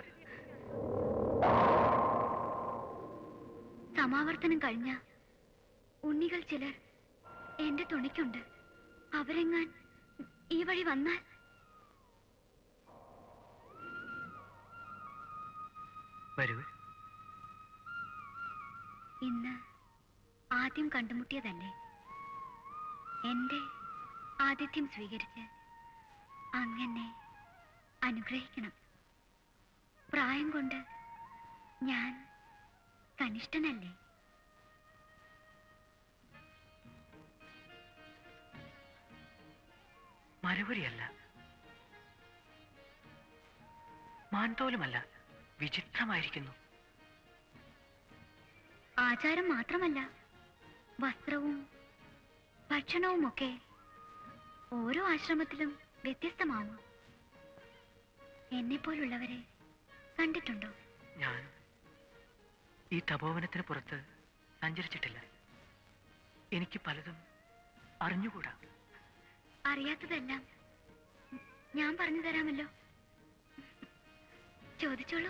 സമാവർത്തനം കഴിഞ്ഞ ഉണ്ണികൾ ചിലർ എന്റെ തുണിക്കുണ്ട് അവരെങ്ങാൻ ഈ വഴി വന്നാൽ വരൂ ഇന്ന് ആദ്യം കണ്ടുമുട്ടിയതല്ലേ എന്റെ ആതിഥ്യം സ്വീകരിച്ച് അങ്ങനെ അനുഗ്രഹിക്കണം പ്രായം കൊണ്ട് ഞാൻ കനിഷ്ഠനല്ലേ മരവരിയല്ല മാൻതോലുമല്ല വിചിത്രമായിരിക്കുന്നു ആചാരം മാത്രമല്ല വസ്ത്രവും ഭക്ഷണവുമൊക്കെ ഓരോ ആശ്രമത്തിലും വ്യത്യസ്തമാവും എന്നെപ്പോലുള്ളവരെ കണ്ടിട്ടുണ്ടോ ഞാൻ ഈ തപോവനത്തിന് പുറത്ത് സഞ്ചരിച്ചിട്ടില്ല എനിക്ക് പലതും അറിഞ്ഞുകൂടാ അറിയാത്തതെല്ലാം ഞാൻ പറഞ്ഞു തരാമല്ലോ ചോദിച്ചോളൂ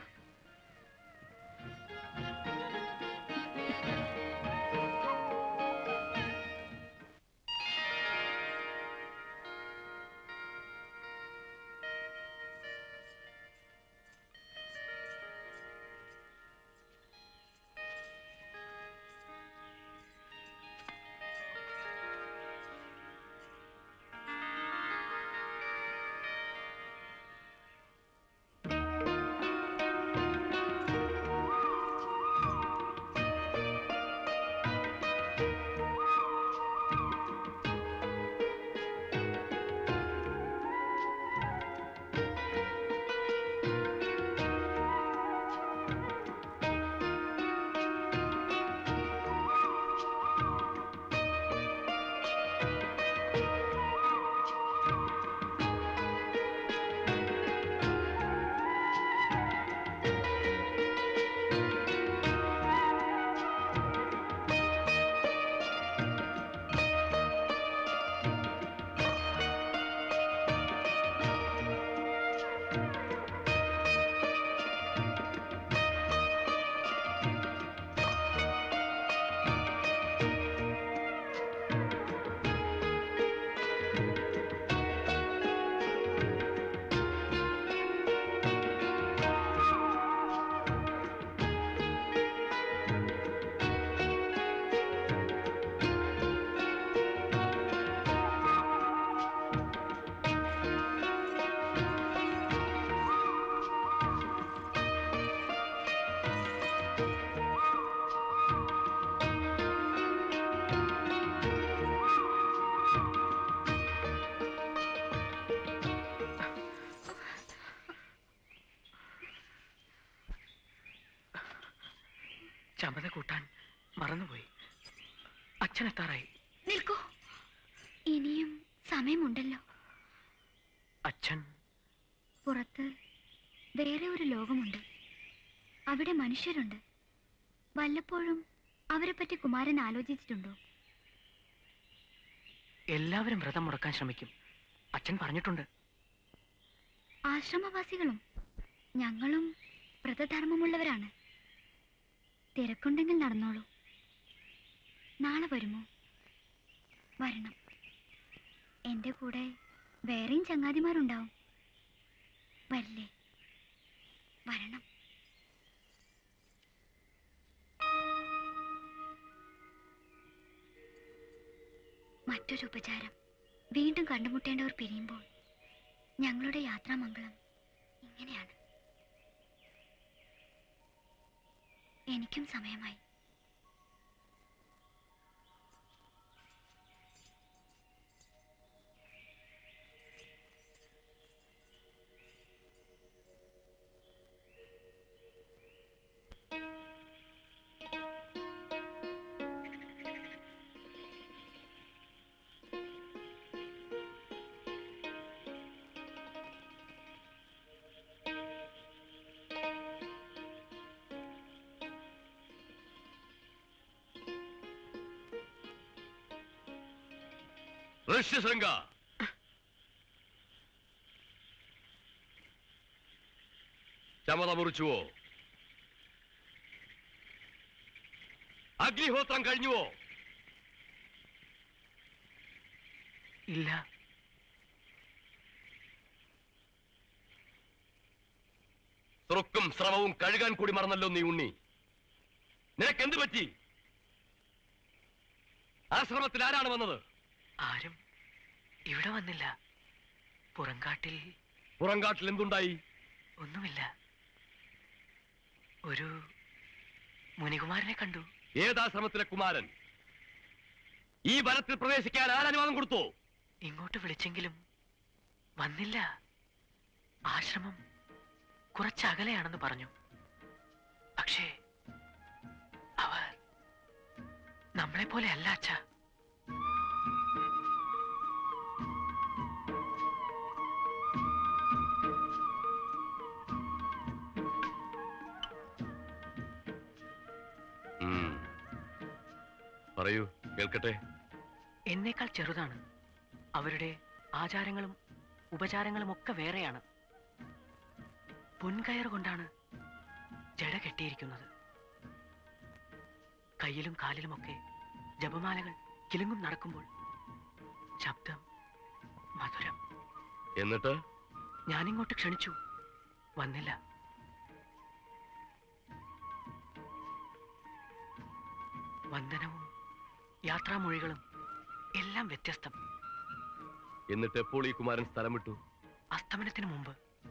ചമത കൂട്ടാൻ മറന്നുപോയി അച്ഛനെത്താറായി നിൽക്കൂ ഇനിയും സമയമുണ്ടല്ലോ അച്ഛൻ പുറത്ത് വേറെ ഒരു ലോകമുണ്ട് അവിടെ മനുഷ്യരുണ്ട് വല്ലപ്പോഴും അവരെ പറ്റി കുമാരൻ ആലോചിച്ചിട്ടുണ്ടോ എല്ലാവരും വ്രതം മുടക്കാൻ ശ്രമിക്കും അച്ഛൻ പറഞ്ഞിട്ടുണ്ട് ആശ്രമവാസികളും ഞങ്ങളും വ്രതധർമ്മമുള്ളവരാണ് തിരക്കുണ്ടെങ്കിൽ നടന്നോളൂ നാളെ വരുമോ വരണം എന്റെ കൂടെ വേറെയും ചങ്ങാതിമാരുണ്ടാവും വരില്ലേ വരണം മറ്റൊരു ഉപചാരം വീണ്ടും കണ്ടുമുട്ടേണ്ടവർ പിരിയുമ്പോൾ ഞങ്ങളുടെ യാത്രാമംഗളം ഇങ്ങനെയാണ് എനിക്കും സമയമായി ഋഷ്യശൃംഗ ചമത മുറിച്ചുവോ അഗ്നിഹോത്രം കഴിഞ്ഞുവോ ഇല്ല തുറക്കും ശ്രമവും കഴുകാൻ കൂടി മറന്നല്ലോ നീ ഉണ്ണി നിനക്ക് എന്ത് പറ്റി ആശ്രമത്തിൽ ആരാണ് വന്നത് ആരും ഇവിടെ വന്നില്ല പുറങ്കാട്ടിൽ പുറങ്കാട്ടിൽ എന്തുണ്ടായി ഒന്നുമില്ല ഒരു മുനികുമാരനെ കണ്ടു ഏതാശ്രമത്തിലെ കുമാരൻ ഈ വനത്തിൽ പ്രവേശിക്കാൻ ആരനുവാദം കൊടുത്തോ ഇങ്ങോട്ട് വിളിച്ചെങ്കിലും വന്നില്ല ആശ്രമം കുറച്ചകലെയാണെന്ന് പറഞ്ഞു പക്ഷേ അവർ നമ്മളെ പോലെ അല്ല അച്ഛാ ഉം. പറയൂ കേൾക്കട്ടെ എന്നേക്കാൾ ചെറുതാണ് അവരുടെ ആചാരങ്ങളും ഉപചാരങ്ങളും ഒക്കെ വേറെയാണ് പൊൻകയർ കൊണ്ടാണ് ജട കെട്ടിയിരിക്കുന്നത് കയ്യിലും കാലിലുമൊക്കെ ജപമാലകൾ കിലുങ്ങും നടക്കുമ്പോൾ ശബ്ദം മധുരം എന്നിട്ട് ഞാനിങ്ങോട്ട് ക്ഷണിച്ചു വന്നില്ല വന്ദനവും യാത്രാമൊഴികളും എല്ലാം വ്യത്യസ്തം എന്നിട്ട് എപ്പോൾ ഈ കുമാരൻ സ്ഥലം വിട്ടു അസ്തമനത്തിന് മുമ്പ്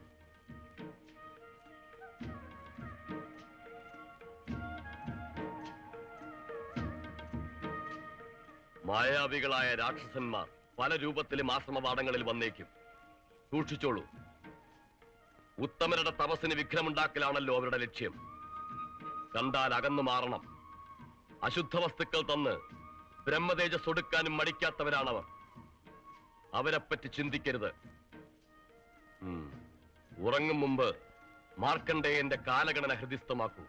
മായാവികളായ രാക്ഷസന്മാർ പല രൂപത്തിലും ആശ്രമവാടങ്ങളിൽ വന്നേക്കും സൂക്ഷിച്ചോളൂ ഉത്തമരുടെ തപസ്സിന് വിഘ്നമുണ്ടാക്കലാണല്ലോ അവരുടെ ലക്ഷ്യം കണ്ടാൽ അകന്നു മാറണം അശുദ്ധ വസ്തുക്കൾ തന്ന് ബ്രഹ്മതേജസ് ഒടുക്കാനും മടിക്കാത്തവരാണവർ അവരെപ്പറ്റി ചിന്തിക്കരുത് ഉം. ഉറങ്ങും മുമ്പ് മാർക്കണ്ഡേയന്റെ കാലഗണന ഹൃദിസ്ഥമാക്കൂ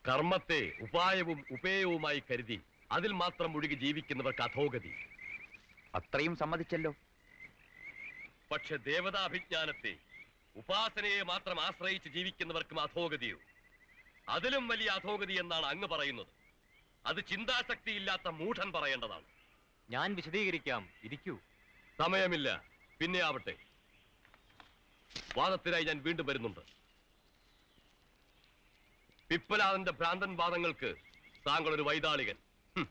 കർമ്മത്തെ ഉപായവും ഉപേയവുമായി കരുതി അതിൽ മാത്രം മുഴുകി ജീവിക്കുന്നവർക്ക് അധോഗതി അത്രയും സമ്മതിച്ചല്ലോ പക്ഷെ ദേവതാഭിജ്ഞാനത്തെ ഉപാസനയെ മാത്രം ആശ്രയിച്ച് ജീവിക്കുന്നവർക്കും അധോഗതിയോ അതിലും വലിയ അധോഗതി എന്നാണ് അങ്ങ് പറയുന്നത് അത് ചിന്താശക്തിയില്ലാത്ത മൂഢൻ പറയേണ്ടതാണ് ഞാൻ വിശദീകരിക്കാം ഇരിക്കൂ സമയമില്ല പിന്നെ ആവട്ടെ വാദത്തിനായി ഞാൻ വീണ്ടും വരുന്നുണ്ട് പിപ്പലാദന്റെ ഭ്രാന്തൻ വാദങ്ങൾക്ക് താങ്കൾ ഒരു വൈതാളികൻ ഹും.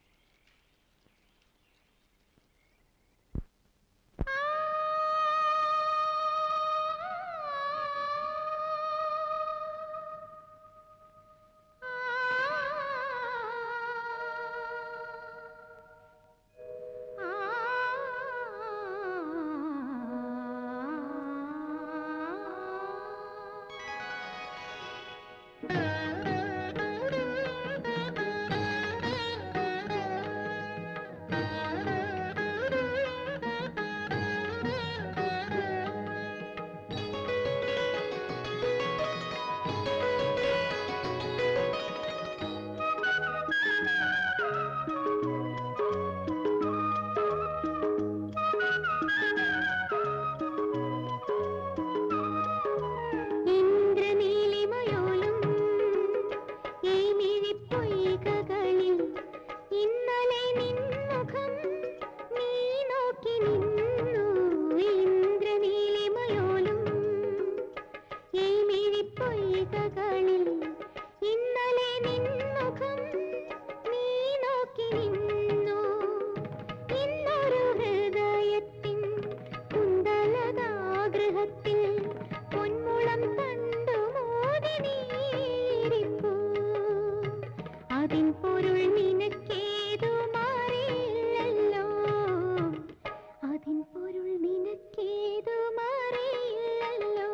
ഇന്ദ്രനീലിമയോലും ഈ മിഴിപ്പൊയ്കകളിൽ ഇന്നലെ നിൻമുഖം നീ നോക്കി നിന്നു ഇന്ദ്രനീലിമയോലും ഈ മിഴിപ്പൊയ്കകളിൽ ഇന്നലെ നിൻമുഖം നീ നോക്കി നിന്നു ഇന്നൊരു ഹൃദയത്തിൻ കുണ്ടലതാഗ്രഹത്തിൽ പൊന്മുളം കണ്ടു മോദിനീരിപ്പൂ അതിൻ പൊരുൾ നിനക്കേതു മാറിയില്ലല്ലോ അതിൻ പൊരുൾ നിനക്കേതു മാറിയില്ലല്ലോ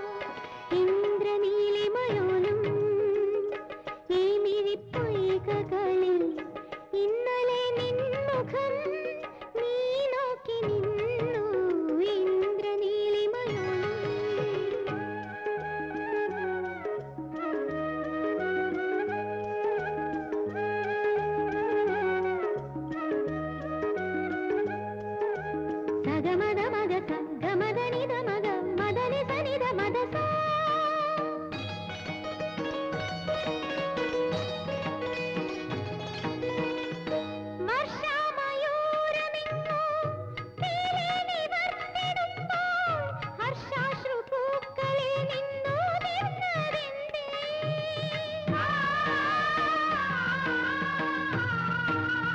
ഇന്ദ്രനീലിമയോലും ഈ മിഴിപ്പൊയ്കകളിൽ ഇന്നലെ നിൻമുഖം നീ നോക്കി നിന്നു ഇന്ദ്രനീലിമയോലും സഗമദ മദ സ ഗമദ നിദ മദ മദനി സനിദ മദ സ വർഷാമയൂരമിങ്ങോ തീരെ നിവർന്നിടുമ്പോൾ ഹർഷാശ്രു പൂക്കളിൽ നിന്നു നിന്നതെന്തേ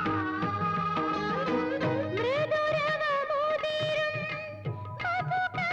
മൃദുരവമുതിരും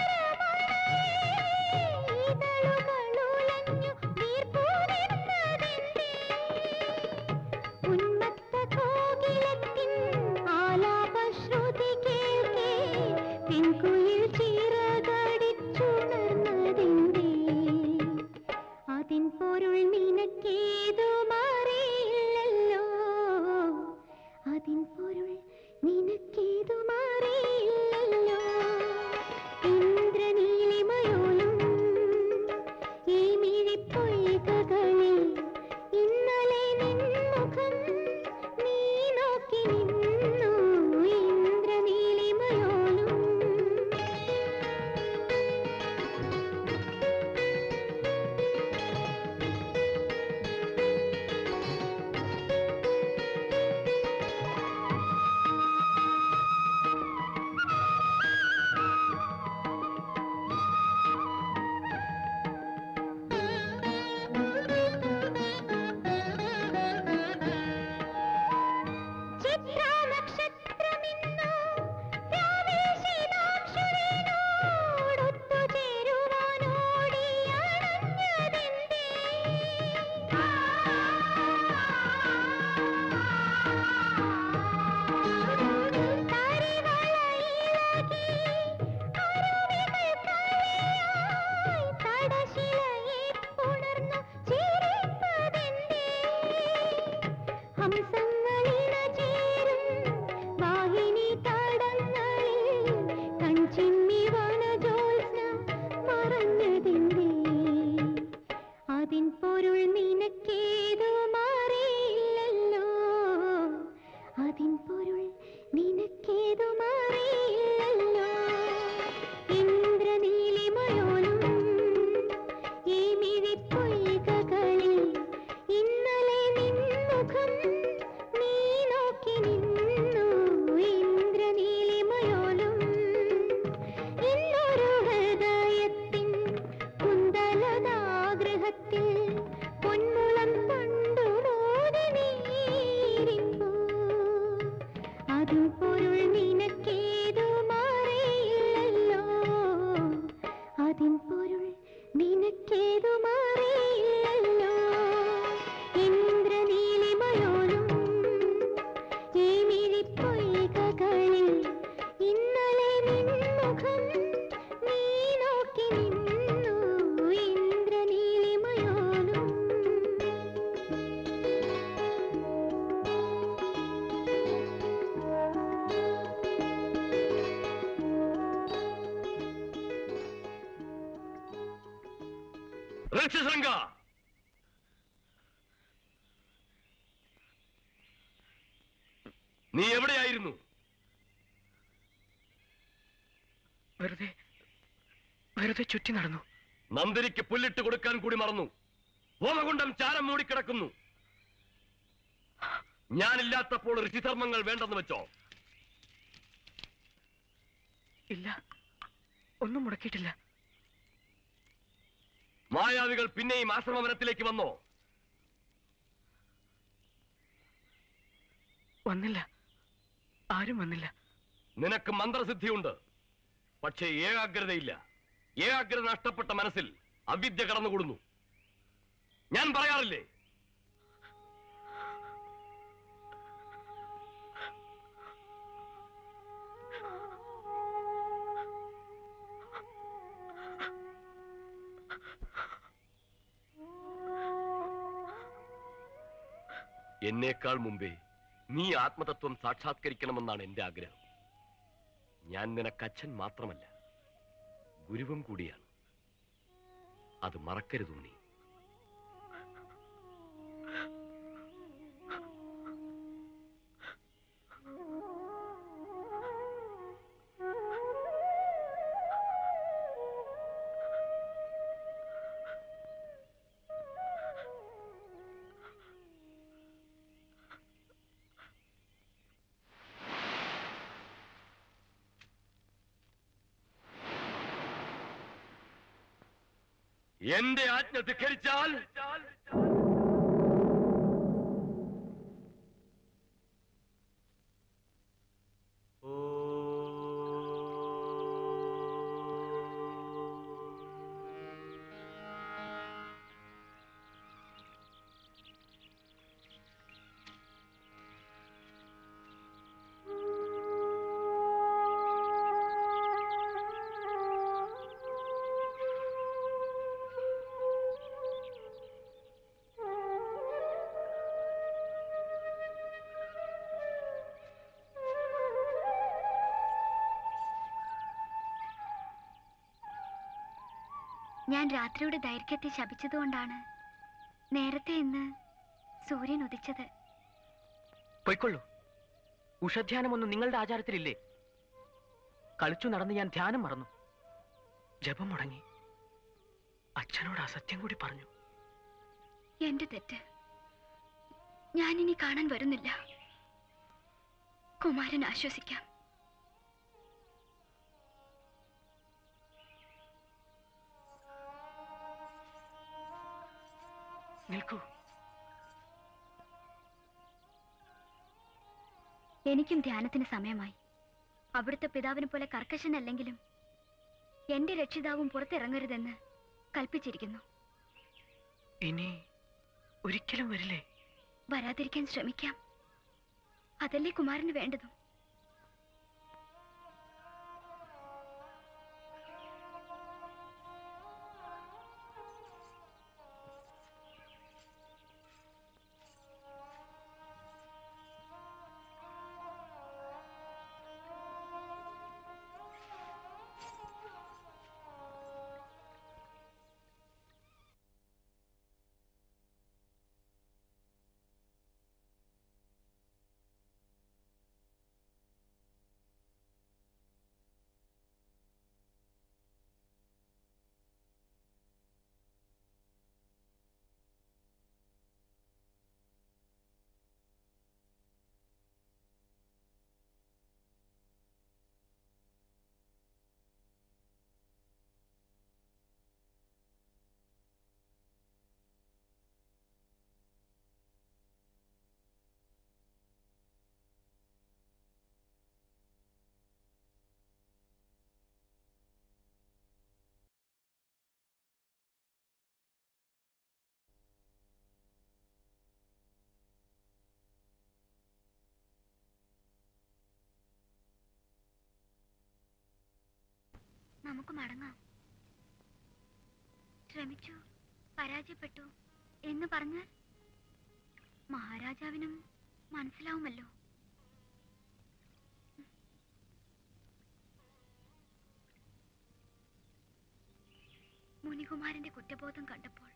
എനിക്കേതുമാറിയില്ലല്ലോ ഇന്ദ്രനീലിമയോലും ഈ മിഴിപ്പൊയ്കകളിൽ ഇന്നലെ നിൻമുഖം നീ നോക്കി നിന്നു ഇന്ദ്രനീലിമയോലും ഋഷിശൃംഗ നീ എവിടെയായിരുന്നു വെറുതെ വെറുതെ ചുറ്റി നടന്നു നന്ദിനിക്ക് പുല്ലിട്ട് കൊടുക്കാൻ കൂടി മറന്നു ഹോമകുണ്ടം ചാരം മൂടിക്കിടക്കുന്നു ഞാനില്ലാത്തപ്പോൾ ഋഷിധർമ്മങ്ങൾ വേണ്ടെന്ന് വെച്ചോ ഇല്ല ഒന്നും മുടക്കിയിട്ടില്ല മായാവികൾ പിന്നെയും ആശ്രമവനത്തിലേക്ക് വന്നോ വന്നില്ല ആരും വന്നില്ല നിനക്ക് മന്ത്രസിദ്ധിയുണ്ട് പക്ഷേ ഏകാഗ്രതയില്ല ഏകാഗ്രത നഷ്ടപ്പെട്ട മനസ്സിൽ അവിദ്യ കടന്നുകൂടുന്നു ഞാൻ പറയാറില്ലേ എന്നേക്കാൾ മുമ്പേ നീ ആത്മതത്വം സാക്ഷാത്കരിക്കണമെന്നാണ് എന്റെ ആഗ്രഹം ഞാൻ നിനക്ക് അച്ഛൻ മാത്രമല്ല ഗുരുവും കൂടിയാണ് അത് മറക്കരുതു നീ എന്റെ ആജ്ഞ ധിക്കരിച്ചാൽ ഞാൻ രാത്രിയുടെ ദൈർഘ്യത്തെ ശപിച്ചതുകൊണ്ടാണ് നേരത്തെ ഇന്ന് സൂര്യൻ ഉദിച്ചത് പൊയ്ക്കൊള്ളൂ ഉഷധ്യാനമൊന്നും നിങ്ങളുടെ ആചാരത്തിലില്ലേ കളിച്ചു നടന്ന് ഞാൻ ധ്യാനം മറന്നു ജപം മുടങ്ങി അച്ഛനോട് അസത്യം കൂടി പറഞ്ഞു എന്റെ തെറ്റ് ഞാനിനി കാണാൻ വരുന്നില്ല കുമാരൻ ആശ്വസിക്കാം നിൽക്കൂ എനിക്കും ധ്യാനത്തിന് സമയമായി അവിടുത്തെ പിതാവിനെ പോലെ കർക്കശനല്ലെങ്കിലും എന്റെ രക്ഷിതാവും പുറത്തിറങ്ങരുതെന്ന് കൽപ്പിച്ചിരിക്കുന്നു ഇനി ഒരിക്കലും വരില്ലേ വരാതിരിക്കാൻ ശ്രമിക്കാം അതല്ലേ കുമാരന് വേണ്ടതും നമുക്ക് മടങ്ങാം ശ്രമിച്ചു പരാജയപ്പെട്ടു എന്ന് പറഞ്ഞാൽ മഹാരാജാവിനും മനസ്സിലാവുമല്ലോ മുനികുമാരന്റെ കുറ്റബോധം കണ്ടപ്പോൾ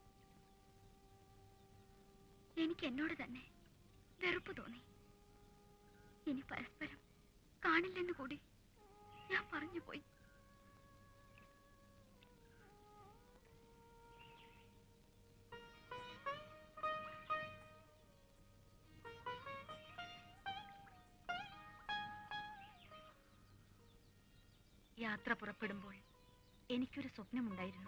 എനിക്ക് എന്നോട് തന്നെ വെറുപ്പ് തോന്നി ഇനി പരസ്പരം കാണില്ലെന്ന് കൂടി ഞാൻ പറഞ്ഞു പോയി യാത്ര പുറപ്പെടുമ്പോൾ എനിക്കൊരു സ്വപ്നമുണ്ടായിരുന്നു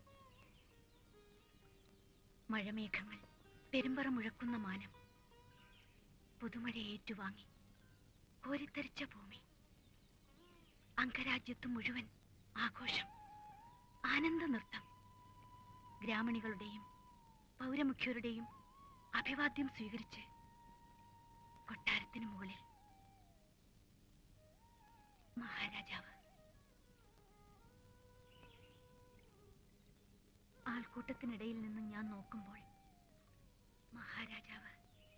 മഴമേഘങ്ങൾ പെരുമ്പറ മുഴക്കുന്ന മാനം പുതുമഴ ഏറ്റുവാങ്ങി കോരിത്തരിച്ച ഭൂമി അംഗരാജ്യത്ത് മുഴുവൻ ആഘോഷം ആനന്ദ നൃത്തം ഗ്രാമണികളുടെയും പൗരമുഖ്യരുടെയും അഭിവാദ്യം സ്വീകരിച്ച് കൊട്ടാരത്തിന് മുകളിൽ മഹാരാജാവ് ആൾക്കൂട്ടത്തിനിടയിൽ നിന്ന് ഞാൻ നോക്കുമ്പോൾ മഹാരാജാവ്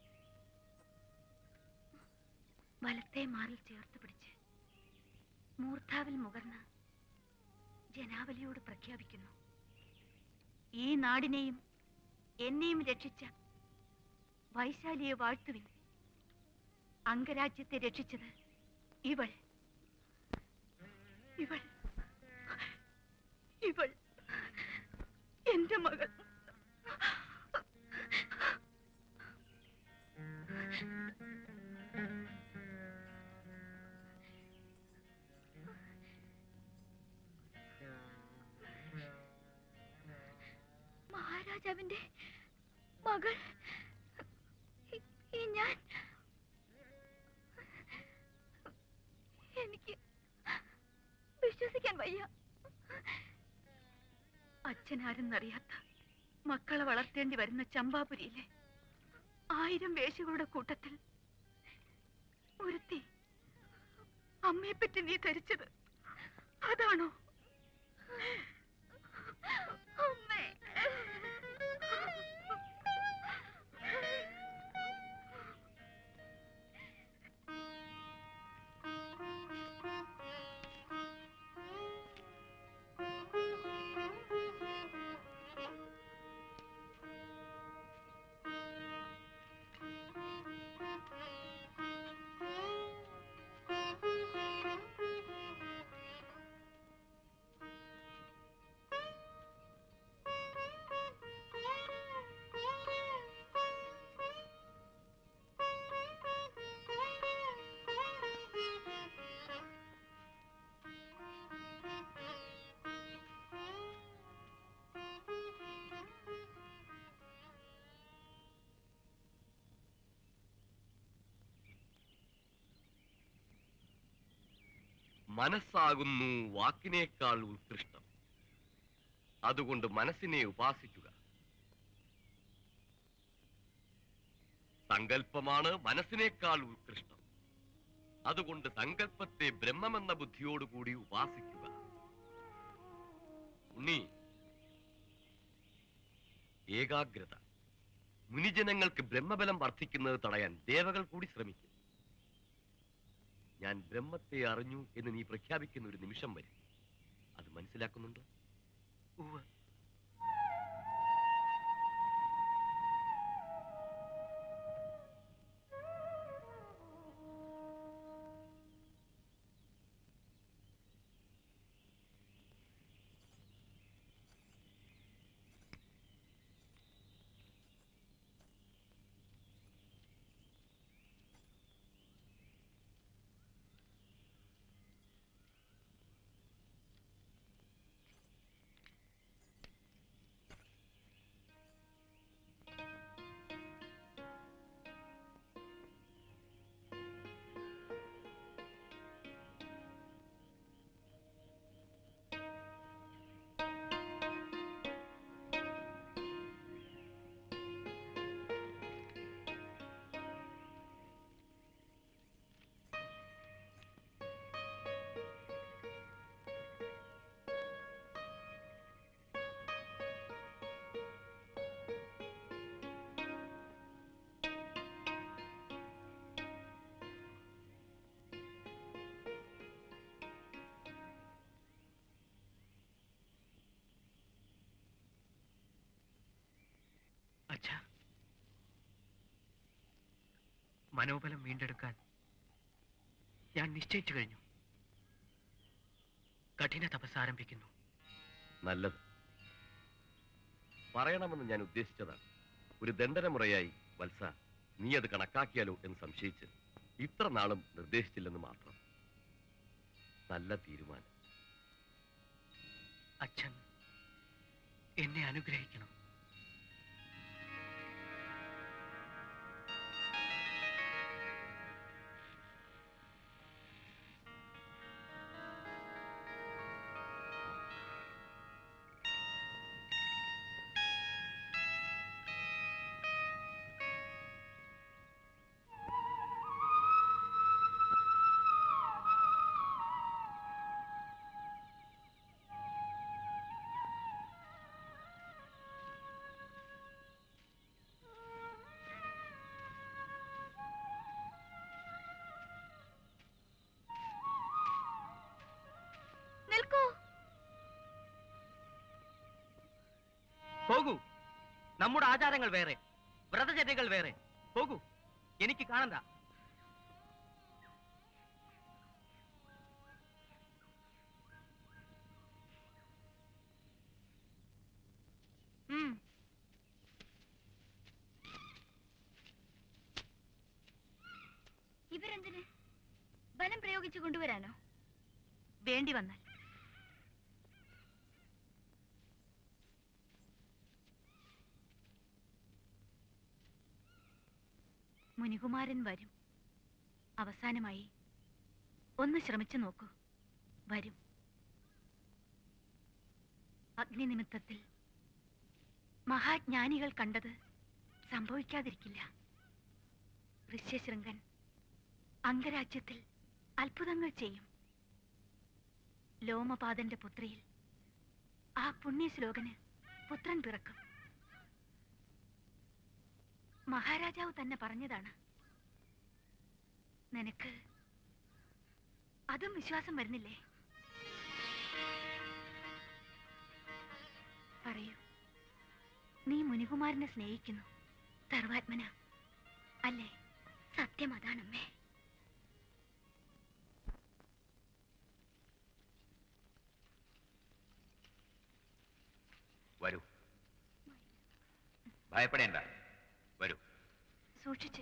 വലത്തെ മാറിൽ ചേർത്ത് പിടിച്ച് മൂർധാവിൽ മുകർന്ന് ജനാവലിയോട് പ്രഖ്യാപിക്കുന്നു ഈ നാടിനെയും എന്നെയും രക്ഷിച്ച വൈശാലിയെ വാഴ്ത്തുവിൻ അംഗരാജ്യത്തെ രക്ഷിച്ചത് ഇവൾ ഇവൾ ഇവൾ എന്റെ മകൾ മഹാരാജാവിന്റെ മകൾ ഈ- ഈ ഞാൻ എനിക്ക് വിശ്വസിക്കാൻ വയ്യ അച്ഛനാരെന്നറിയാത്ത മക്കളെ വളർത്തേണ്ടി വരുന്ന ചമ്പാപുരിയിലെ ആയിരം വേശികളുടെ കൂട്ടത്തിൽ ഒരുത്തി അമ്മയെപ്പറ്റി നീ ധരിച്ചത് അതാണോ അമ്മേ മനസ്സാകുന്നു വാക്കിനേക്കാൾ ഉത്കൃഷ്ടം അതുകൊണ്ട് മനസ്സിനെ ഉപാസിക്കുക സങ്കല്പമാണ് മനസ്സിനേക്കാൾ ഉത്കൃഷ്ടം അതുകൊണ്ട് സങ്കല്പത്തെ ബ്രഹ്മമെന്ന ബുദ്ധിയോടുകൂടി ഉപാസിക്കുക ഉണ്ണി ഏകാഗ്രത മുനിജനങ്ങൾക്ക് ബ്രഹ്മബലം വർദ്ധിക്കുന്നത് തടയാൻ ദേവകൾ കൂടി ശ്രമിക്കും ഞാൻ ബ്രഹ്മത്തെ അറിഞ്ഞു എന്ന് നീ പ്രഖ്യാപിക്കുന്ന ഒരു നിമിഷം വരും അത് മനസ്സിലാക്കുന്നുണ്ടോ മനോബലം വീണ്ടെടുക്കാൻ ഞാൻ നിശ്ചയിച്ചു കഴിഞ്ഞു കഠിന തപസ് ആരംഭിക്കുന്നു നല്ലത് പറയണമെന്ന് ഞാൻ ഉദ്ദേശിച്ചതാണ് ഒരു ദണ്ഡനമുറയായി വത്സ നീ അത് കണക്കാക്കിയാലോ എന്ന് സംശയിച്ച് ഇത്ര നാളും നിർദ്ദേശിച്ചില്ലെന്ന് മാത്രം നല്ല തീരുമാനം അച്ഛൻ എന്നെ അനുഗ്രഹിക്കണം നിൽക്കൂ പോകൂ നമ്മുടെ ആചാരങ്ങൾ വേറെ വ്രതചര്യകൾ വേറെ പോകൂ എനിക്ക് കാണണ്ട ഉം. ഇവരെന്തിന് ബലം പ്രയോഗിച്ചു കൊണ്ടുവരാനോ വേണ്ടി വന്നാൽ മുനികുമാരൻ വരും അവസാനമായി ഒന്ന് ശ്രമിച്ചു നോക്കൂ വരും അഗ്നി നിമിത്തത്തിൽ മഹാജ്ഞാനികൾ കണ്ടത് സംഭവിക്കാതിരിക്കില്ല ഋഷ്യശൃംഗൻ അംഗരാജ്യത്തിൽ അത്ഭുതങ്ങൾ ചെയ്യും ലോമപാദന്റെ പുത്രിയിൽ ആ പുണ്യശ്ലോകന് പുത്രൻ പിറക്കും മഹാരാജാവ് തന്നെ പറഞ്ഞതാണ് നിനക്ക് അതും വിശ്വാസം വരുന്നില്ലേ പറയൂ നീ മുനികുമാരനെ സ്നേഹിക്കുന്നു സർവാത്മന അല്ലേ സത്യം അതാണമ്മേ വരൂ ഭയപ്പെടേണ്ട വരൂ സൂക്ഷിച്ച്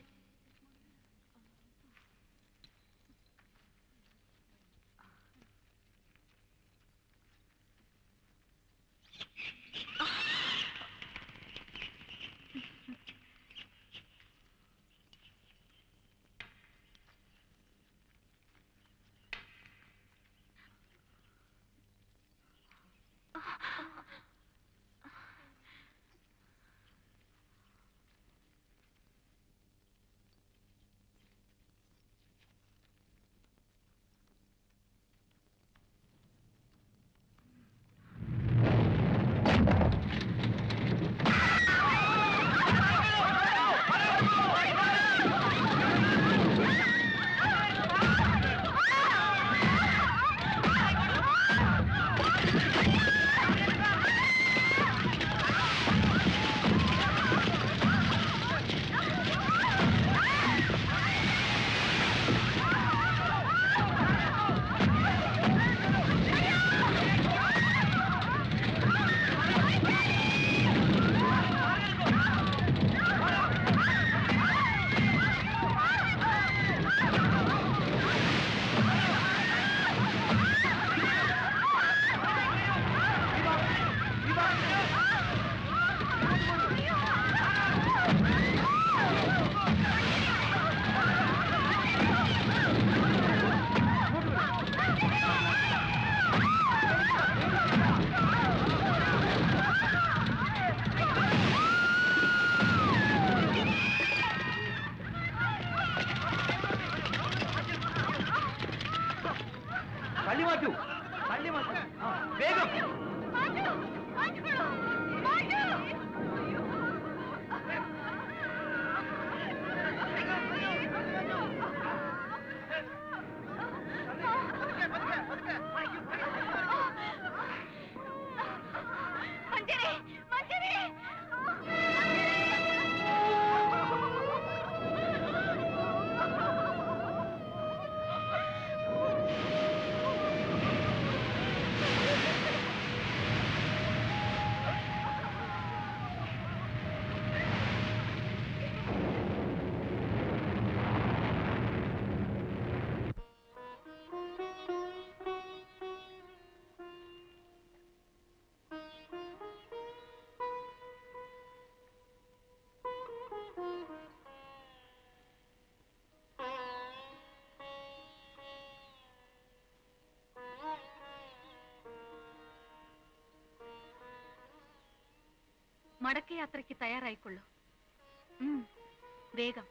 മടക്കയാത്രയ്ക്ക് തയ്യാറായിക്കൊള്ളൂ ഉം, വേഗം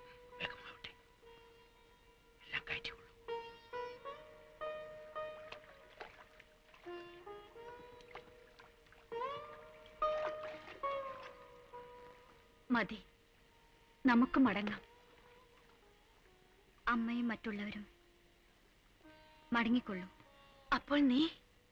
മതി നമുക്ക് മടങ്ങാം അമ്മയും മറ്റുള്ളവരും മടങ്ങിക്കൊള്ളൂ അപ്പോൾ നീ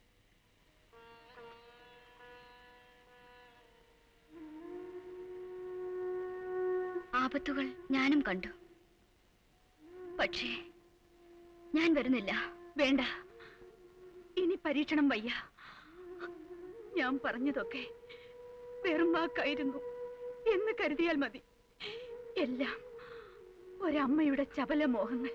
ആപത്തുകൾ ഞാനും കണ്ടു പക്ഷേ ഞാൻ വരുന്നില്ല വേണ്ട ഇനി പരീക്ഷണം വയ്യ ഞാൻ പറഞ്ഞതൊക്കെ വെറും വാക്കായിരുന്നു എന്ന് കരുതിയാൽ മതി എല്ലാം ഒരമ്മയുടെ ചപല മോഹങ്ങൾ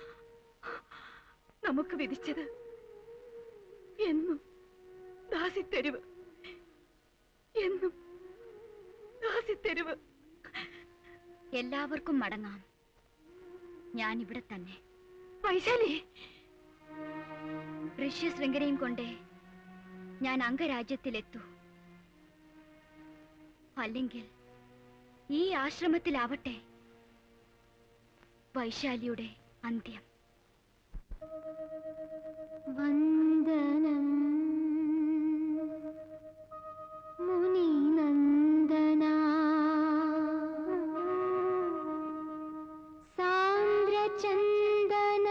നമുക്ക് വിധിച്ചത് എന്നും ദാസിത്തെരുവ് എന്നും ദാസിത്തെരുവ് എല്ലാവർക്കും മടങ്ങാം ഞാൻ ഇവിടെ തന്നെ വൈശാലി ഋഷ്യശൃംഖലയും കൊണ്ടേ ഞാൻ അംഗരാജ്യത്തിലെത്തൂ അല്ലെങ്കിൽ ഈ ആശ്രമത്തിലാവട്ടെ വൈശാലിയുടെ അന്ത്യം വന്ദനം മുനിനന്ദന സാന്ദ്രചന്ദന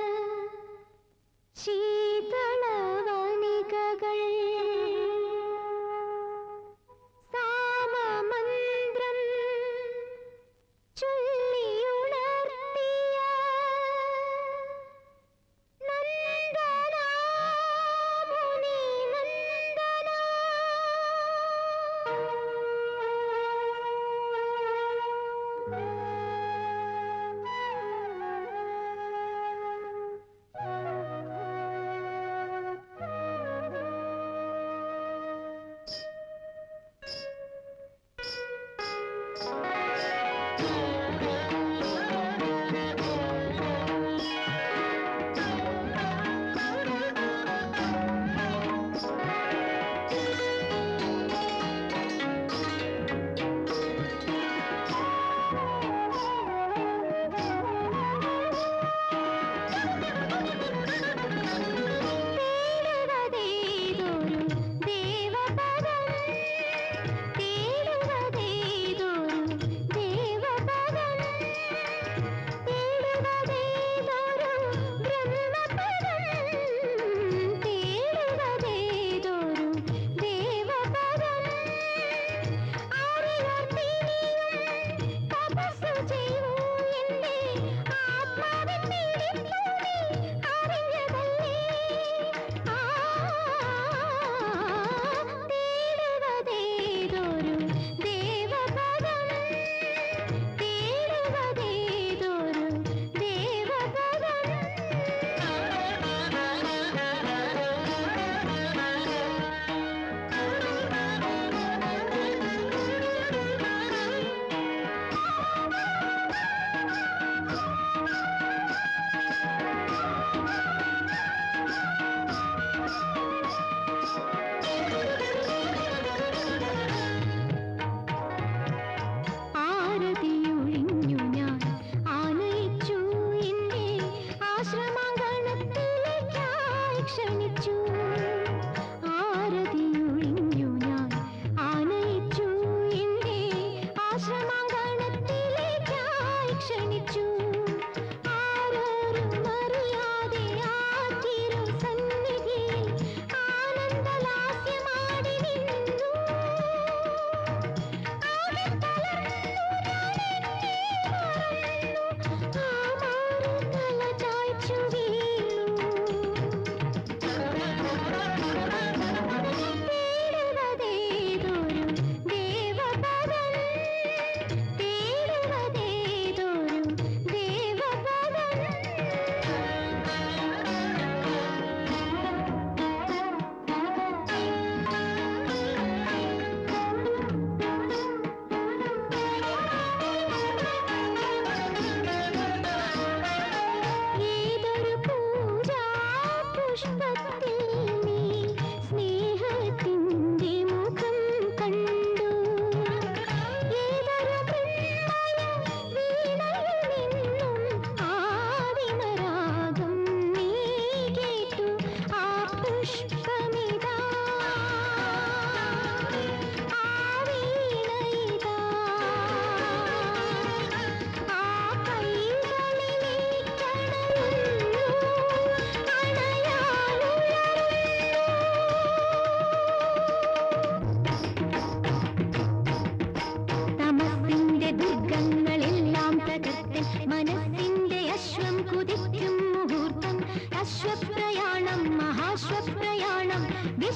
ശീതളവനികകൾ സാമമന്ത്രം ചൊല്ലിയുണർത്തിയ നന്ദനാ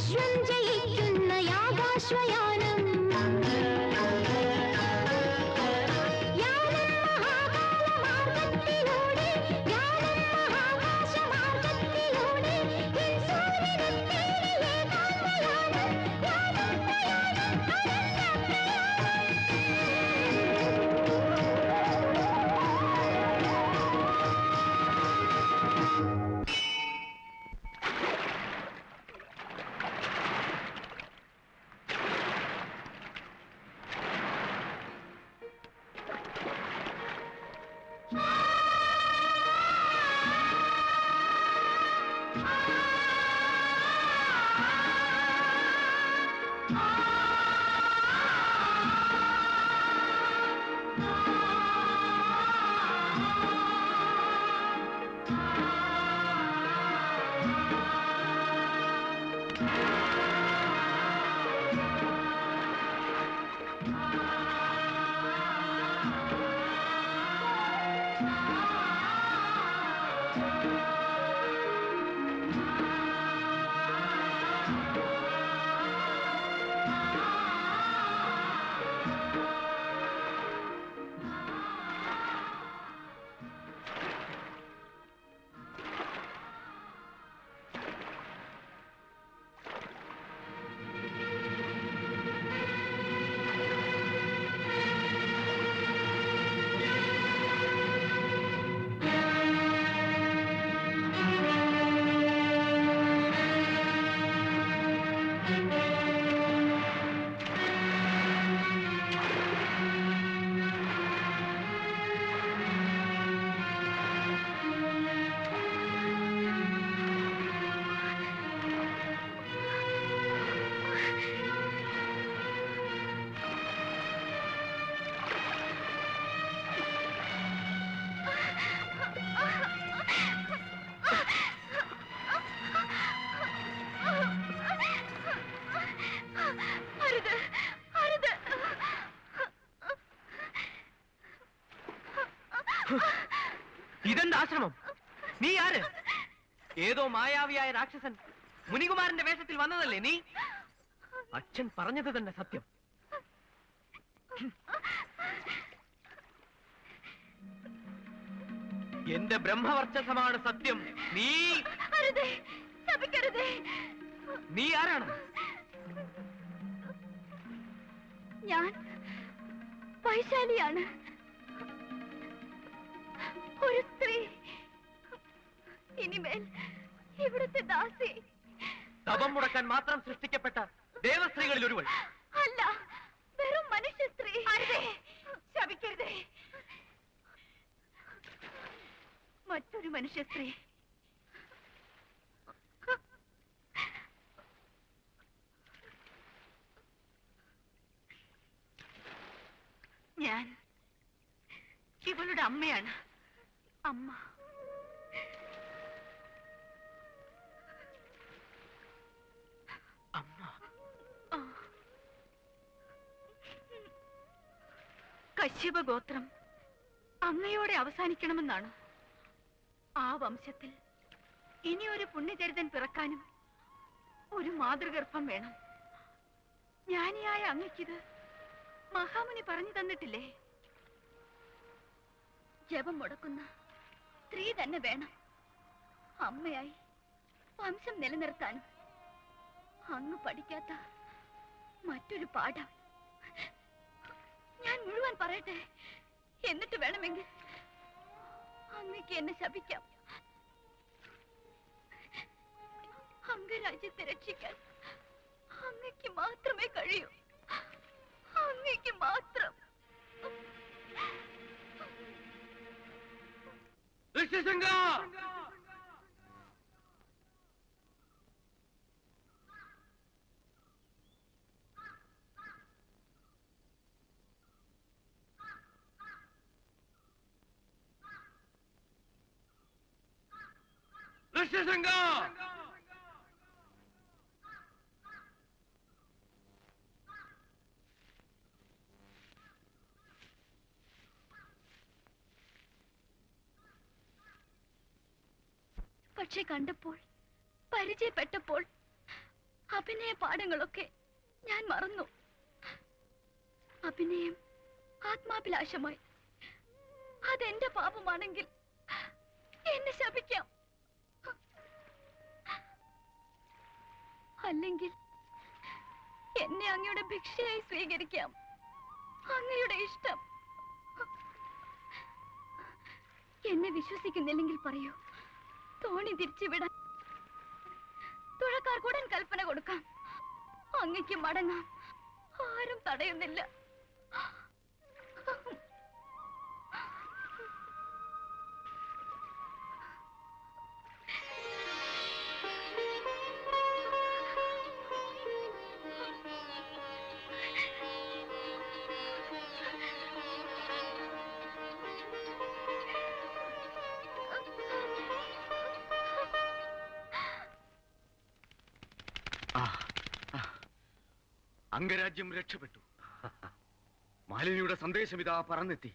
വിശ്വം ജയിക്കുന്ന യാഗാശ്വയാനം യാനം മഹാകാലമാർഗത്തിലൂടെ യാനം മഹാകാശമാർഗത്തിലൂടെ എൻ സൂര്യനെ തേടി ഏകാന്തയാനം യാനം പ്രയാണം അരുത് അരുത് ഇതെന്ത് ആശ്രമം നീ ആര് ഏതോ മായാവിയായ രാക്ഷസൻ മുനികുമാരന്റെ വേഷത്തിൽ വന്നതല്ലേ നീ അച്ഛൻ പറഞ്ഞത് തന്നെ സത്യം എന്റെ ബ്രഹ്മവർച്ചസമാണ് സത്യം നീ അരുതേ ശപിക്കരുതേ നീ ആരാണ് ഞാൻ വൈശാലിയാണ് ഒരു സ്ത്രീ ഇനിമേൽ ഇവിടുത്തെ ദാസി തപം മുടക്കാൻ മാത്രം സൃഷ്ടിക്കപ്പെട്ട ദേവസ്ത്രീകളിൽ ഒരുവൾ അല്ല വെറും മനുഷ്യ സ്ത്രീ അരുതേ ശപിക്കരുതേ മറ്റൊരു മനുഷ്യ സ്ത്രീ ഞാൻ ഇവളുടെ അമ്മയാണ് അമ്മ ആ. കശ്യപ ഗോത്രം അങ്ങയോടെ അവസാനിക്കണമെന്നാണ് ആ വംശത്തിൽ ഇനി ഒരു പുണ്യചരിതൻ പിറക്കാനും ഒരു മാതൃഗർഭം വേണം ജ്ഞാനിയായ അങ്ങയ്ക്കിത് മഹാമുനി പറഞ്ഞു തന്നിട്ടില്ലേ ജപം മുടക്കുന്ന സ്ത്രീ തന്നെ വേണം അമ്മയായി വംശം നിലനിർത്താനും അങ്ങ് പഠിക്കാത്ത മറ്റൊരു പാഠം ഞാൻ മുഴുവൻ പറയട്ടെ എന്നിട്ട് വേണമെങ്കിൽ അങ്ങക്ക് എന്നെ ശപിക്കാം അംഗരാജ്യത്തെ രക്ഷിക്കാൻ അങ്ങക്ക് മാത്രമേ കഴിയൂ അങ്ങക്ക് മാത്രം പക്ഷെ കണ്ടപ്പോൾ പരിചയപ്പെട്ടപ്പോൾ അഭിനയ പാഠങ്ങളൊക്കെ ഞാൻ മറന്നു അഭിനയം ആത്മാഭിലാഷമായി അതെന്റെ പാപമാണെങ്കിൽ എന്നെ ശപിക്കാം അല്ലെങ്കിൽ എന്നെ അങ്ങയുടെ ഭിക്ഷയായി സ്വീകരിക്കാം അങ്ങയുടെ ഇഷ്ടം എന്നെ വിശ്വസിക്കുന്നില്ലെങ്കിൽ പറയൂ തോണി തിരിച്ചുവിടാൻ തുഴക്കാർക്കൂടൻ കൽപ്പന കൊടുക്കാം അങ്ങയ്ക്ക് മടങ്ങാം ആരും തടയുന്നില്ല അംഗരാജ്യം രക്ഷപ്പെട്ടു മാലിനിയുടെ സന്ദേശം ഇതാ പറന്നെത്തി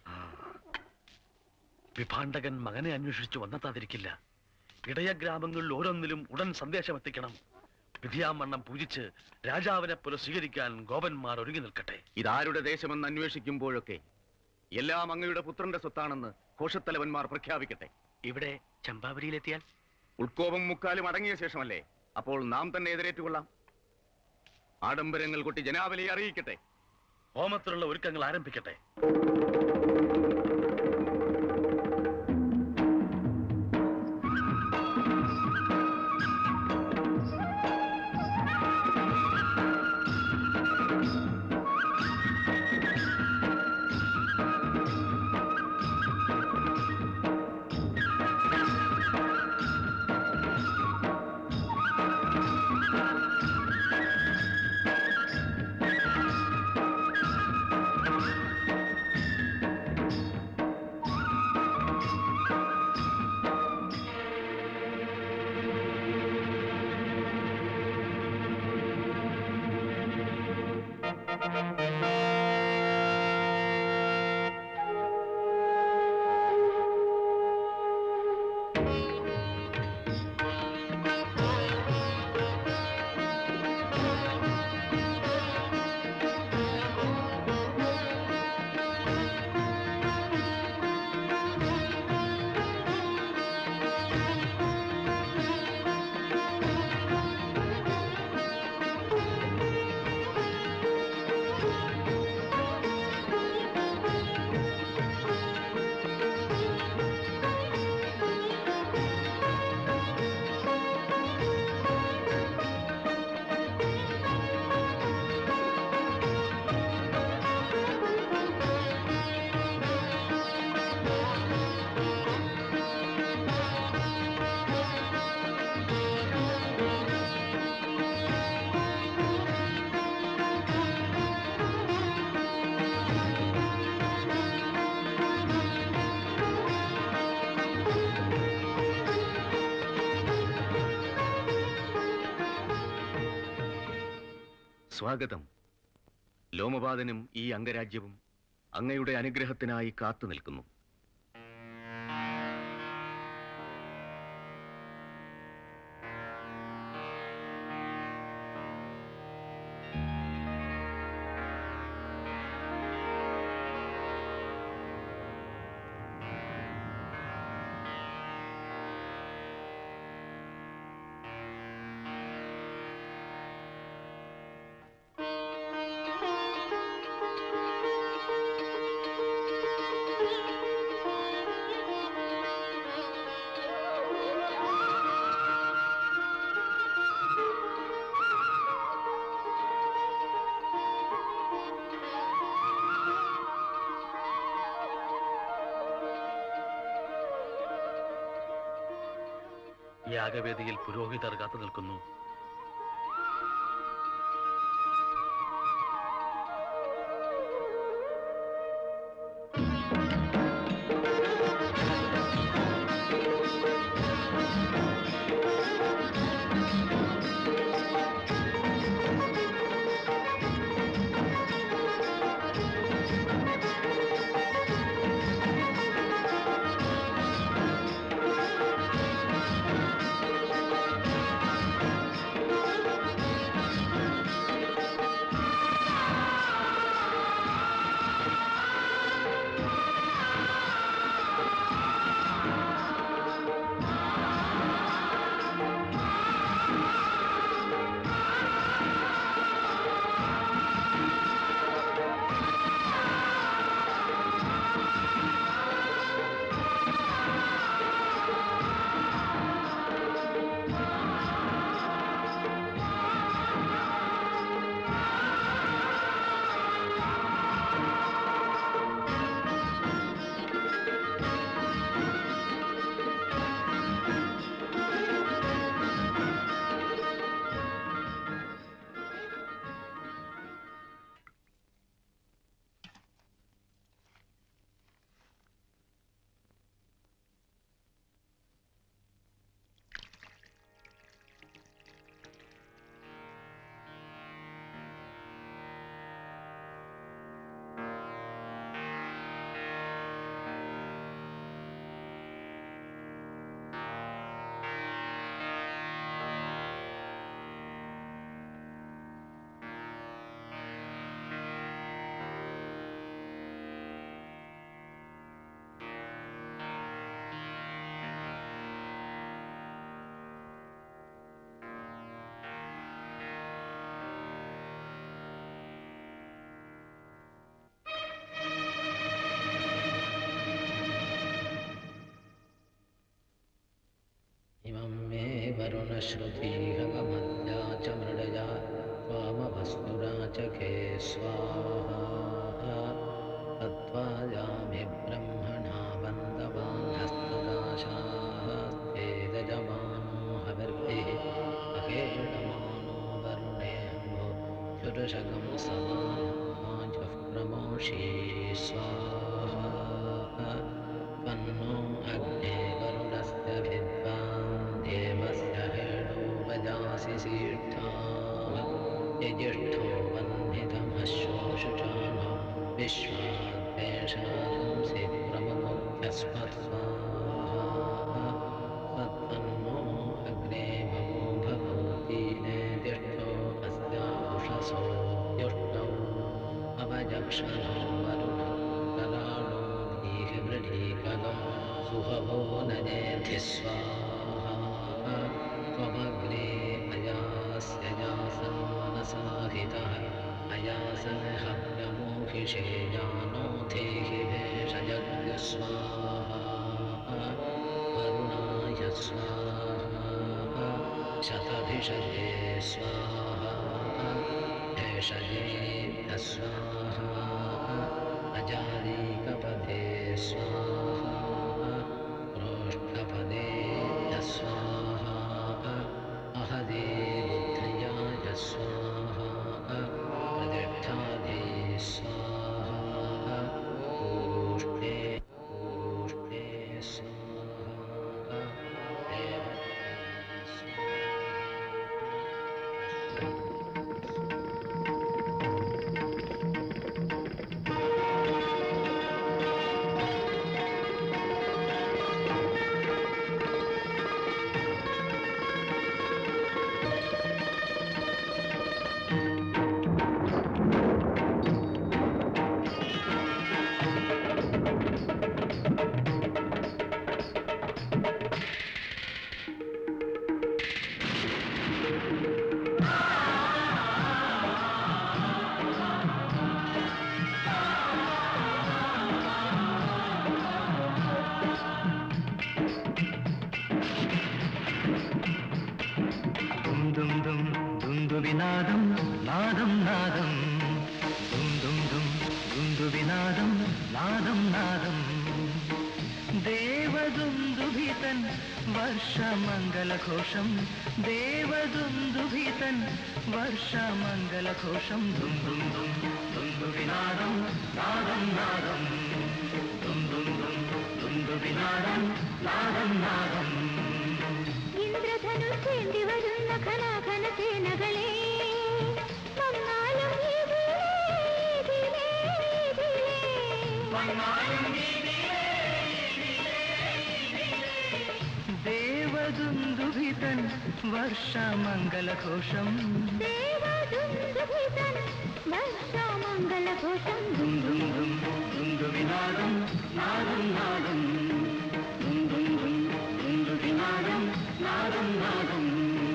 വിഭാണ്ടകൻ മകനെ അന്വേഷിച്ചു വന്നെത്താതിരിക്കില്ല ഇടയ ഗ്രാമങ്ങളിൽ ഓരോന്നിലും ഉടൻ സന്ദേശം എത്തിക്കണം വിധിയാമണ്ണം പൂജിച്ച് രാജാവിനെ പോലെ സ്വീകരിക്കാൻ ഗോപന്മാർ ഒരുങ്ങി നിൽക്കട്ടെ ഇതാരുടെ ദേശമെന്ന് അന്വേഷിക്കുമ്പോഴൊക്കെ എല്ലാം അങ്ങയുടെ പുത്രന്റെ സ്വത്താണെന്ന് ഘോഷത്തലവന്മാർ പ്രഖ്യാപിക്കട്ടെ ഇവിടെ ചമ്പാവരിയിലെത്തിയാൽ ഉൾക്കോപം മുക്കാലും അടങ്ങിയ ശേഷമല്ലേ അപ്പോൾ നാം തന്നെ എതിരേറ്റുകൊള്ളാം ആഡംബരങ്ങൾ കൊട്ടി ജനാവലിയെ അറിയിക്കട്ടെ ഹോമത്തിലുള്ള ഒരുക്കങ്ങൾ ആരംഭിക്കട്ടെ സ്വാഗതം ലോമപാതനും ഈ അംഗരാജ്യവും അങ്ങയുടെ അനുഗ്രഹത്തിനായി കാത്തു നിൽക്കുന്നു യാഗവേദിയിൽ പുരോഹിതർ കാത്തു നിൽക്കുന്നു ആ श्रुतीहवमद्या च मृडया त्वामवस्तुरा च खे स्वाहा तत्त्वायामि ब्रह्मणा वन्दवान्हस्तदाशास्ते यजमानो हविर्भिः अहेडमानो वरुणेऽम्भो चुरुषगं समाजः प्रमोषी स्वाहा तन्नो अग्ने वरुणस्य विद्वान् देवस्य हेडो वजासि सीर्थाः यजिष्ठो वह्नितमश्वशुचानो विश्वाद्वेषांसि प्रमुखस्मत्स्वाहा तत्तन्नो अग्ने भवो भवतीने तिष्ठो अस्यामुषसो युष्टौ अवजक्षणो वरुणः कराळो दीर्घवृढीकगं सुहवो नजेधि स्वाहा त्वमग्ने अयास्य यासन्मनसाहितः अयासन् हव्यमोहिषे जानो धेहि भेषजग् स्वाहा वरुणाय स्वाहा शतभिषजे स्वाहा भेषजेभ्यः स्वाहा अजालीकपदे स्वाहा प्रोष्ठपदे स्वाहा अहदे बुद्ध्याय स्वाहा प्रतिष्ठाधे स्वाहा ऊष्णे ऊष्णे स्वाहा देवते ദും ദും ദും ദുന്ദുവിനാദം നാദം നാദം ദും ദും ദും ദുന്ദുവിനാദം നാദം നാദം ദേവദുന്ദുഭിതൻ വർഷമംഗലഘോഷം ദേവദുന്ദുഭിതൻ വർഷമംഗലഘോഷം ദും ദും ദും ദുന്ദുവിനാദം നാദം നാദം ദും ദും ദും ദുന്ദുവിനാദം നാദം നാദം ഇന്ദ്രധനുഷേന്തി വരുന്ന ഘനാഘന സേനകളെ വന്നാലും ഇതിലേ, ഇതിലേ, ഇതിലേ. ദേവദുന്ദുഭിതൻ വർഷമംഗലഘോഷം ദേവദുന്ദുഭിതൻ വർഷമംഗലഘോഷം ദും ദും ദും ദുന്ദുവിനാദം നാദം നാദം ദും ദും ദും ദുന്ദുവിനാദം നാദം നാദം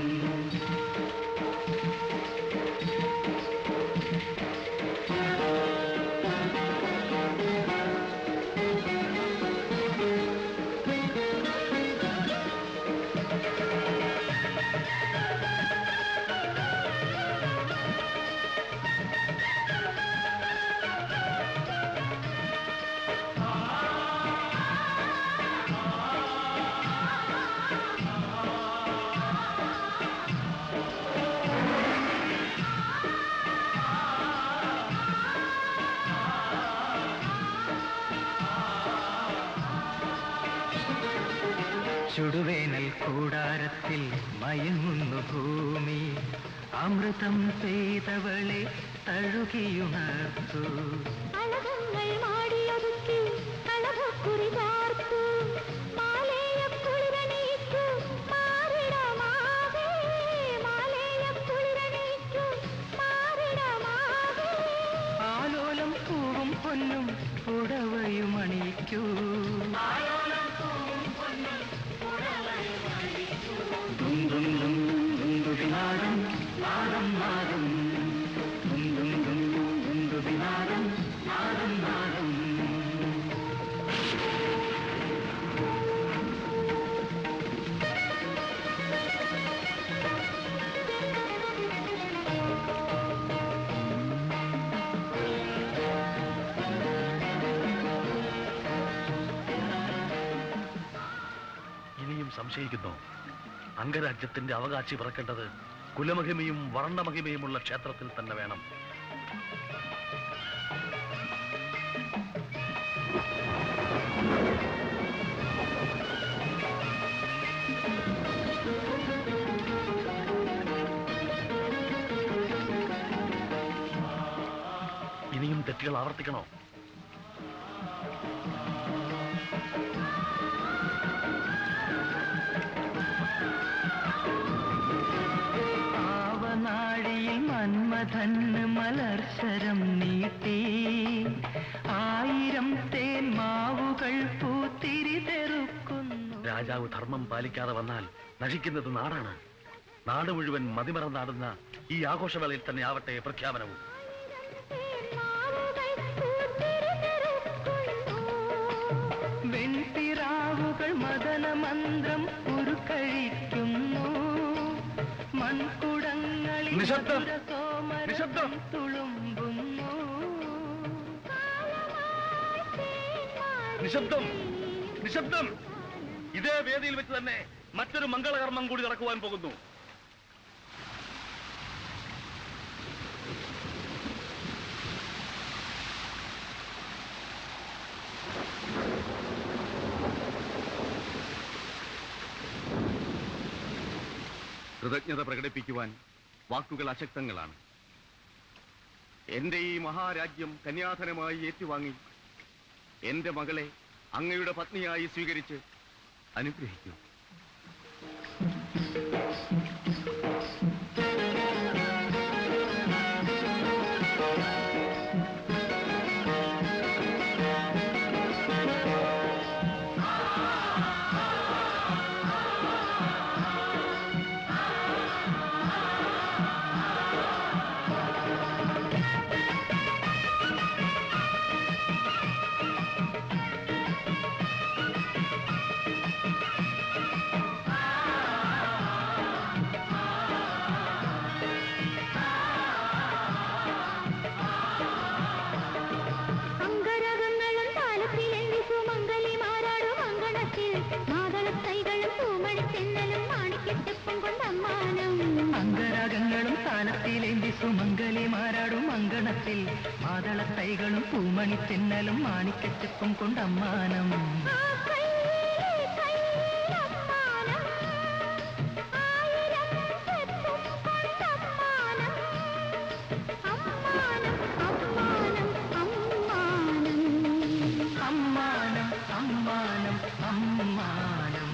ചുടുവേനൽ കൂടാരത്തിൽ മയങ്ങുന്നു ഭൂമി അമൃതം പെയ്തവളെ തഴുകിയുണർത്തു അളകങ്ങൾ മാടിയൊതുക്കി അളകക്കുറി ചാർത്തു മാലേയക്കുളിരണിയിച്ചു മാറിടമാകെ മാലേയക്കുളിരണിയിച്ചു മാറിടമാകെ ആലോലം പൂവും പൊന്നും പുടവയും അണിയിക്കൂ ദും ദും ദും ദുന്ദുവിനാദം നാദം നാദം ദും ദും ദും ദുന്ദുവിനാദം നാദം നാദം സംശയിക്കുന്നു അംഗരാജ്യത്തിന്റെ അവകാശി പിറക്കേണ്ടത് കുലമഹിമയും വർണ്ണമഹിമയുമുള്ള ക്ഷേത്രത്തിൽ തന്നെ വേണം ഇനിയും തെറ്റുകൾ ആവർത്തിക്കണോ ആവനാഴിയിൽ മന്മഥന് മലർശരം നീട്ടി ആയിരം തേൻ മാവുകൾ പൂത്തിരി തെറുക്കുന്നു രാജാവ് ധർമ്മം പാലിക്കാതെ വന്നാൽ നശിക്കുന്നത് നാടാണ് നാട് മുഴുവൻ മതിമറന്നാടുന്ന ഈ ആഘോഷവേളയിൽ തന്നെ ആവട്ടെ പ്രഖ്യാപനവും വെൺപിറാവുകൾ മദനമന്ത്രം ഉരുക്കഴിക്കുന്നു മൺകുടങ്ങളിൽ നിശബ്ദം! മധുരസോമരം നിശബ്ദം! തുളുമ്പുന്നു നിശബ്ദം നിശബ്ദം ഇതേ വേദിയിൽ വെച്ച് തന്നെ മറ്റൊരു മംഗളകർമ്മം കൂടി നടക്കുവാൻ പോകുന്നു കൃതജ്ഞത പ്രകടിപ്പിക്കുവാൻ വാക്കുകൾ അശക്തങ്ങളാണ് എന്റെ ഈ മഹാരാജ്യം കന്യാധനമായി ഏറ്റുവാങ്ങി എന്റെ മകളെ അങ്ങയുടെ പത്നിയായി സ്വീകരിച്ച് അനുഗ്രഹിക്കൂ അംഗരകങ്ങളും താലത്തിലെന്തി സുമംഗലി മാറാടും അങ്കണത്തിൽ മാതളത്തൈകളും പൂമണിച്ചെന്നലും മാണിക്കെട്ടുപ്പും കൊണ്ടമ്മാനം അംഗരാഗങ്ങളും താലത്തിലേന്തി സുമംഗലി മാറാടും അങ്കണത്തിൽ മാതളത്തൈകളും പൂമണി തെന്നലും മാണിക്കച്ചപ്പും കൊണ്ടമ്മാനം ആ കൈയിലെ കൈയിലമ്മാനം ആയിരം ചെപ്പും കൊണ്ടമ്മാനം അമ്മാനം അമ്മാനം അമ്മാനം അമ്മാനം അമ്മാനം അമ്മാനം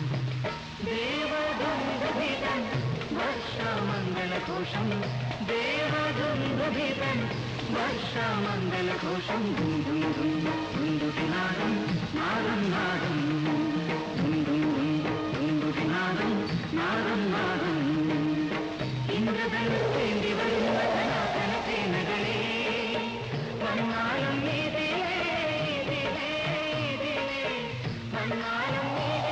ദേവദുന്ദുഭിതൻ വർഷമംഗളഘോഷം ദേവദുന്ദുഭിതൻ വർഷമംഗളഘോഷം ദും ദും ദും ദുന്ദുഭിനാദം നാദം നാദം ദും ദും ദും ദുന്ദുഭിനാദം നാദം നാദം ഇന്ദ്രധനുത്തേന്തി വരുന്ന സനാതന സേനകളെ വന്നാലും ഇതിലേ ഇതിലേ ഇതിലേ വന്നാലും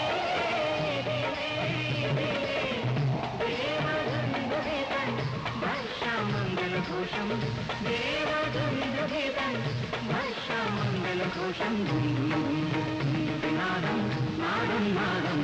വർഷമംഗളഘോഷം ദേവദുന്ദുഭിതൻ വർഷമംഗളഘോഷം ദും ദും ദും ദുന്ദുഭിനാദം നാദം നാദം